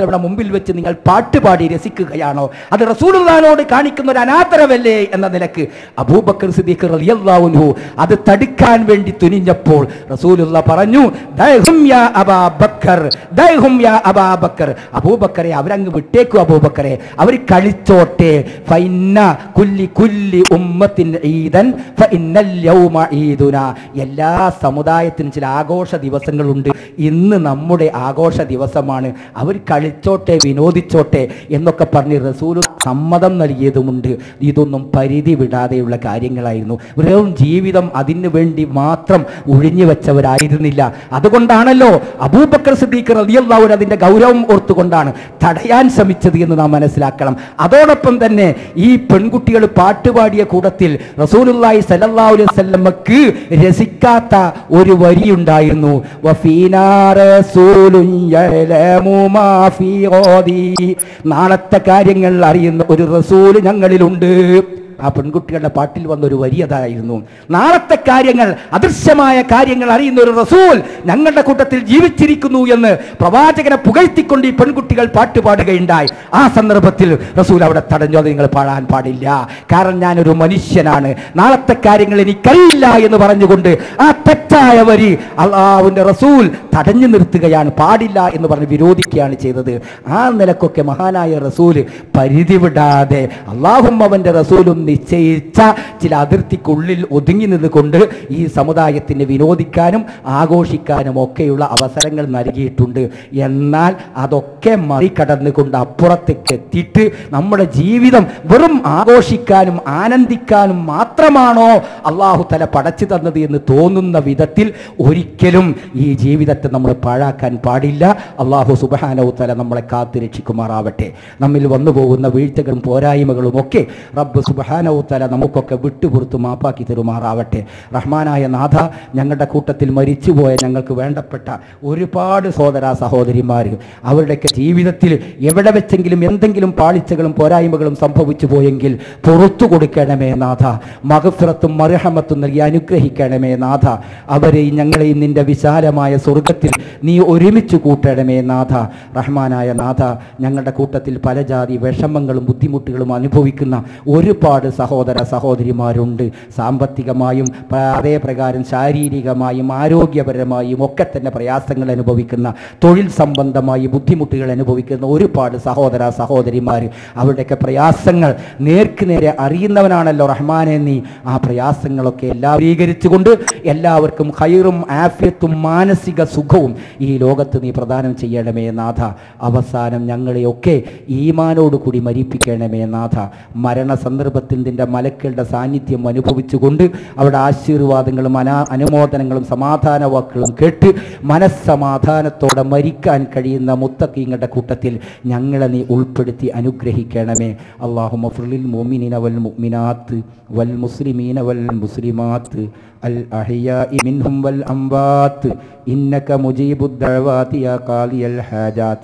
വെച്ച് നിങ്ങൾ പാട്ടുപാടി രസിക്കുകയാണോ അത് റസൂലുള്ളാനോട് കാണിക്കുന്ന ഒരു അനാദരവല്ലേ എന്ന നിലക്ക് അബൂബക്കർ സിദ്ദീഖ് റളിയല്ലാഹു അൻഹു അത് തടുക്കാൻ വേണ്ടി തുനിഞ്ഞപ്പോൾ റസൂലുള്ള പറഞ്ഞു ദൈഹും യാ അബാബക്കർ ദൈഹും യാ അബാബക്കർ അബൂബക്കറെ അവരങ്ങ് വിട്ടേക്കു അബൂബക്കറെ അവർ കളിച്ചോട്ടെ ഫൈന്ന കുല്ലി കുല്ലി ഉമ്മത്തിൻ ഈദൻ ഫഇന്നൽ യൗമ ഈദുന എല്ലാ സമുദായത്തിനും ചില ആഘോഷ ദിവസങ്ങളുണ്ട് ഇന്ന് നമ്മുടെ ആഘോഷ ദിവസമാണ് അവർ കളിച്ചോട്ടെ വിനോദിച്ചോട്ടെ എന്നൊക്കെ പറഞ്ഞ് റസൂൽ സമ്മതം നൽകിയതുമുണ്ട് ഇതൊന്നും പരിധി വിടാതെയുള്ള കാര്യങ്ങളായിരുന്നു വെറും ജീവിതം അതിനു വേണ്ടി മാത്രം ഒഴിഞ്ഞു വെച്ചവരായിരുന്നില്ല അതുകൊണ്ടാണല്ലോ അബൂബക്കർ സിദ്ദീഖ് റളിയല്ലാഹു അൻഹു അതിന്റെ ഗൗരവം ഓർത്തുകൊണ്ടാണ് തടയാൻ ശ്രമിച്ചത് എന്ന് നാം മനസ്സിലാക്കണം അതോടൊപ്പം തന്നെ ഈ പെൺകുട്ടികൾ പാട്ടുപാടിയ കൂട്ടത്തിൽ റസൂലുള്ളാഹി സല്ലല്ലാഹു അലൈഹി വസല്ലമക്ക് രസിക്കാത്ത ഒരു വരിയുണ്ടായിരുന്നു വഫീനാ റസൂലുൻ യഅലമു മാ ഫീ ഗാദി. നാളത്തെ കാര്യങ്ങൾ അറിയുന്ന ഒരു റസൂൽ ഞങ്ങളിലുണ്ട് ആ പെൺകുട്ടികളുടെ പാട്ടിൽ വന്ന ഒരു വരി അതായിരുന്നു നാളത്തെ കാര്യങ്ങൾ അദൃശ്യമായ കാര്യങ്ങൾ അറിയുന്ന ഒരു റസൂൽ ഞങ്ങളുടെ കൂട്ടത്തിൽ ജീവിച്ചിരിക്കുന്നു എന്ന് പ്രവാചകനെ പുകഴ്ത്തിക്കൊണ്ട് ഈ പെൺകുട്ടികൾ പാട്ട് പാടുകയുണ്ടായി ആ സന്ദർഭത്തിൽ റസൂൽ അവിടെ തടഞ്ഞു അത് നിങ്ങൾ പാടാൻ പാടില്ല കാരണം ഞാനൊരു മനുഷ്യനാണ് നാളത്തെ കാര്യങ്ങൾ എനിക്കറിയില്ല എന്ന് പറഞ്ഞുകൊണ്ട് ആ തെറ്റായ വരി അള്ളാഹുവിന്റെ റസൂൽ തടഞ്ഞു നിർത്തുകയാണ് പാടില്ല എന്ന് പറഞ്ഞ് വിരോധിക്കുകയാണ് ചെയ്തത് ആ നിലക്കൊക്കെ മഹാനായ റസൂല് പരിധി വിടാതെ അള്ളാഹും അവന്റെ റസൂലും നിശ്ചയിച്ച ചില അതിർത്തിക്കുള്ളിൽ ഒതുങ്ങി നിന്നുകൊണ്ട് ഈ സമുദായത്തിന് വിനോദിക്കാനും ആഘോഷിക്കാനും ഒക്കെയുള്ള അവസരങ്ങൾ നൽകിയിട്ടുണ്ട് എന്നാൽ അതൊക്കെ മറികടന്നുകൊണ്ട് അപ്പുറത്തേക്ക് എത്തിയിട്ട് നമ്മുടെ ജീവിതം വെറും ആഘോഷിക്കാനും ആനന്ദിക്കാനും മാത്രമാണോ അള്ളാഹു തല പടച്ചു തന്നത് എന്ന് തോന്നുന്ന വിധത്തിൽ ഒരിക്കലും ഈ ജീവിതത്തെ നമ്മൾ പാഴാക്കാൻ പാടില്ല അള്ളാഹു സുബാനവു തല നമ്മളെ കാത്തു രക്ഷിക്കുമാറാവട്ടെ നമ്മിൽ വന്നു പോകുന്ന വീഴ്ചകളും പോരായ്മകളും ഒക്കെ റബ്ബ് സുബാനവു തല നമുക്കൊക്കെ വിട്ടുപുറത്ത് മാപ്പാക്കി തരുമാറാവട്ടെ റഹ്മാനായ നാഥ ഞങ്ങളുടെ കൂട്ടത്തിൽ മരിച്ചുപോയ ഞങ്ങൾക്ക് വേണ്ടപ്പെട്ട ഒരുപാട് സഹോദര സഹോദരിമാർ അവരുടെയൊക്കെ ജീവിതത്തിൽ എവിടെ വെച്ചെങ്കിലും എന്തെങ്കിലും പാളിച്ചകളും പോരായ്മകളും സംഭവിച്ചു പോയെങ്കിൽ പുറത്തു കൊടുക്കണമേ നാഥ മഹഫിറത്തും മർഹമത്തും നൽകി അനുഗ്രഹിക്കണമേ നാഥ അവരെയും ഞങ്ങളെയും നിന്റെ വിശാലമായ സ്വർഗത്തിൽ നീ ഒരുമിച്ച് കൂട്ടണമേ നാഥ റഹ്മാനായ നാഥ ഞങ്ങളുടെ കൂട്ടത്തിൽ പല ജാതി വിഷമങ്ങളും ബുദ്ധിമുട്ടുകളും അനുഭവിക്കുന്ന ഒരുപാട് സഹോദര സഹോദരിമാരുണ്ട് സാമ്പത്തികമായും പ- അതേ പ്രകാരം ശാരീരികമായും ആരോഗ്യപരമായും ഒക്കെ തന്നെ പ്രയാസങ്ങൾ അനുഭവിക്കുന്ന തൊഴിൽ സംബന്ധമായി ബുദ്ധിമുട്ടുകൾ അനുഭവിക്കുന്ന ഒരുപാട് സഹോദര സഹോദരിമാർ അവരുടെയൊക്കെ പ്രയാസങ്ങൾ നേർക്ക് നേരെ അറിയുന്നവനാണല്ലോ റഹ്മാനെ നീ ആ പ്രയാസങ്ങളൊക്കെ എല്ലാം സ്വീകരിച്ചുകൊണ്ട് എല്ലാവർക്കും ഹൈറും ആഫിയത്തും മാനസിക സുഖവും ഈ ലോകത്ത് നീ പ്രദാനം ചെയ്യണമേ നാഥ അവസാനം ഞങ്ങളെയൊക്കെ ഈമാനോട് കൂടി മരിപ്പിക്കണമേ നാഥ മരണ സന്ദർഭത്തിൽ നിന്റെ മലക്കളുടെ സാന്നിധ്യം അനുഭവിച്ചുകൊണ്ട് അവിടെ ആശീർവാദങ്ങളും അനാ അനുമോദനങ്ങളും സമാധാന വാക്കുകളും കേട്ട് മനസ്സമാധാനത്തോടെ മരിക്കാൻ കഴിയുന്ന മുത്തക്കീങ്ങളുടെ കൂട്ടത്തിൽ ഞങ്ങളെ നീ ഉൾപ്പെടുത്തി അനുഗ്രഹിക്കണമേ അള്ളാഹു മഫ്ലിൽ മോമിനിന വൽ മുഅ്മിനാത്ത് വൽ മുസ്ലിമീന വൽ മുസ്ലിമാത്ത് അൽ അഹിയാഇ മിൻഹും വൽ അംവാത്ത് ഇന്നക മുജീബുദ് ദഅവാതി യാ ഖാലിയൽ ഹാജാത്ത്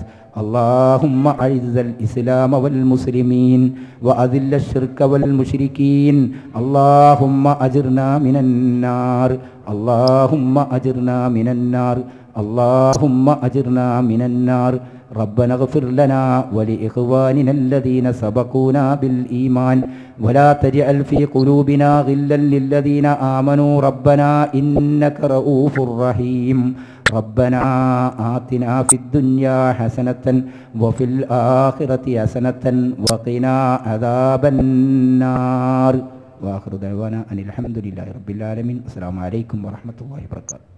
اللهم أعز الإسلام والمسلمين وأذل الشرك والمشركين اللهم أجرنا من النار اللهم أجرنا من النار اللهم أجرنا من النار ربنا اغفر لنا ولإخواننا الذين سبقونا بالإيمان ولا تجعل في قلوبنا غلا للذين آمنوا ربنا إنك رؤوف رحيم ربنا آتنا في الدنيا حسنة وفي الآخرة حسنة وقنا عذاب النار وآخر دعوانا أن الحمد لله رب العالمين السلام عليكم ورحمة الله وبركاته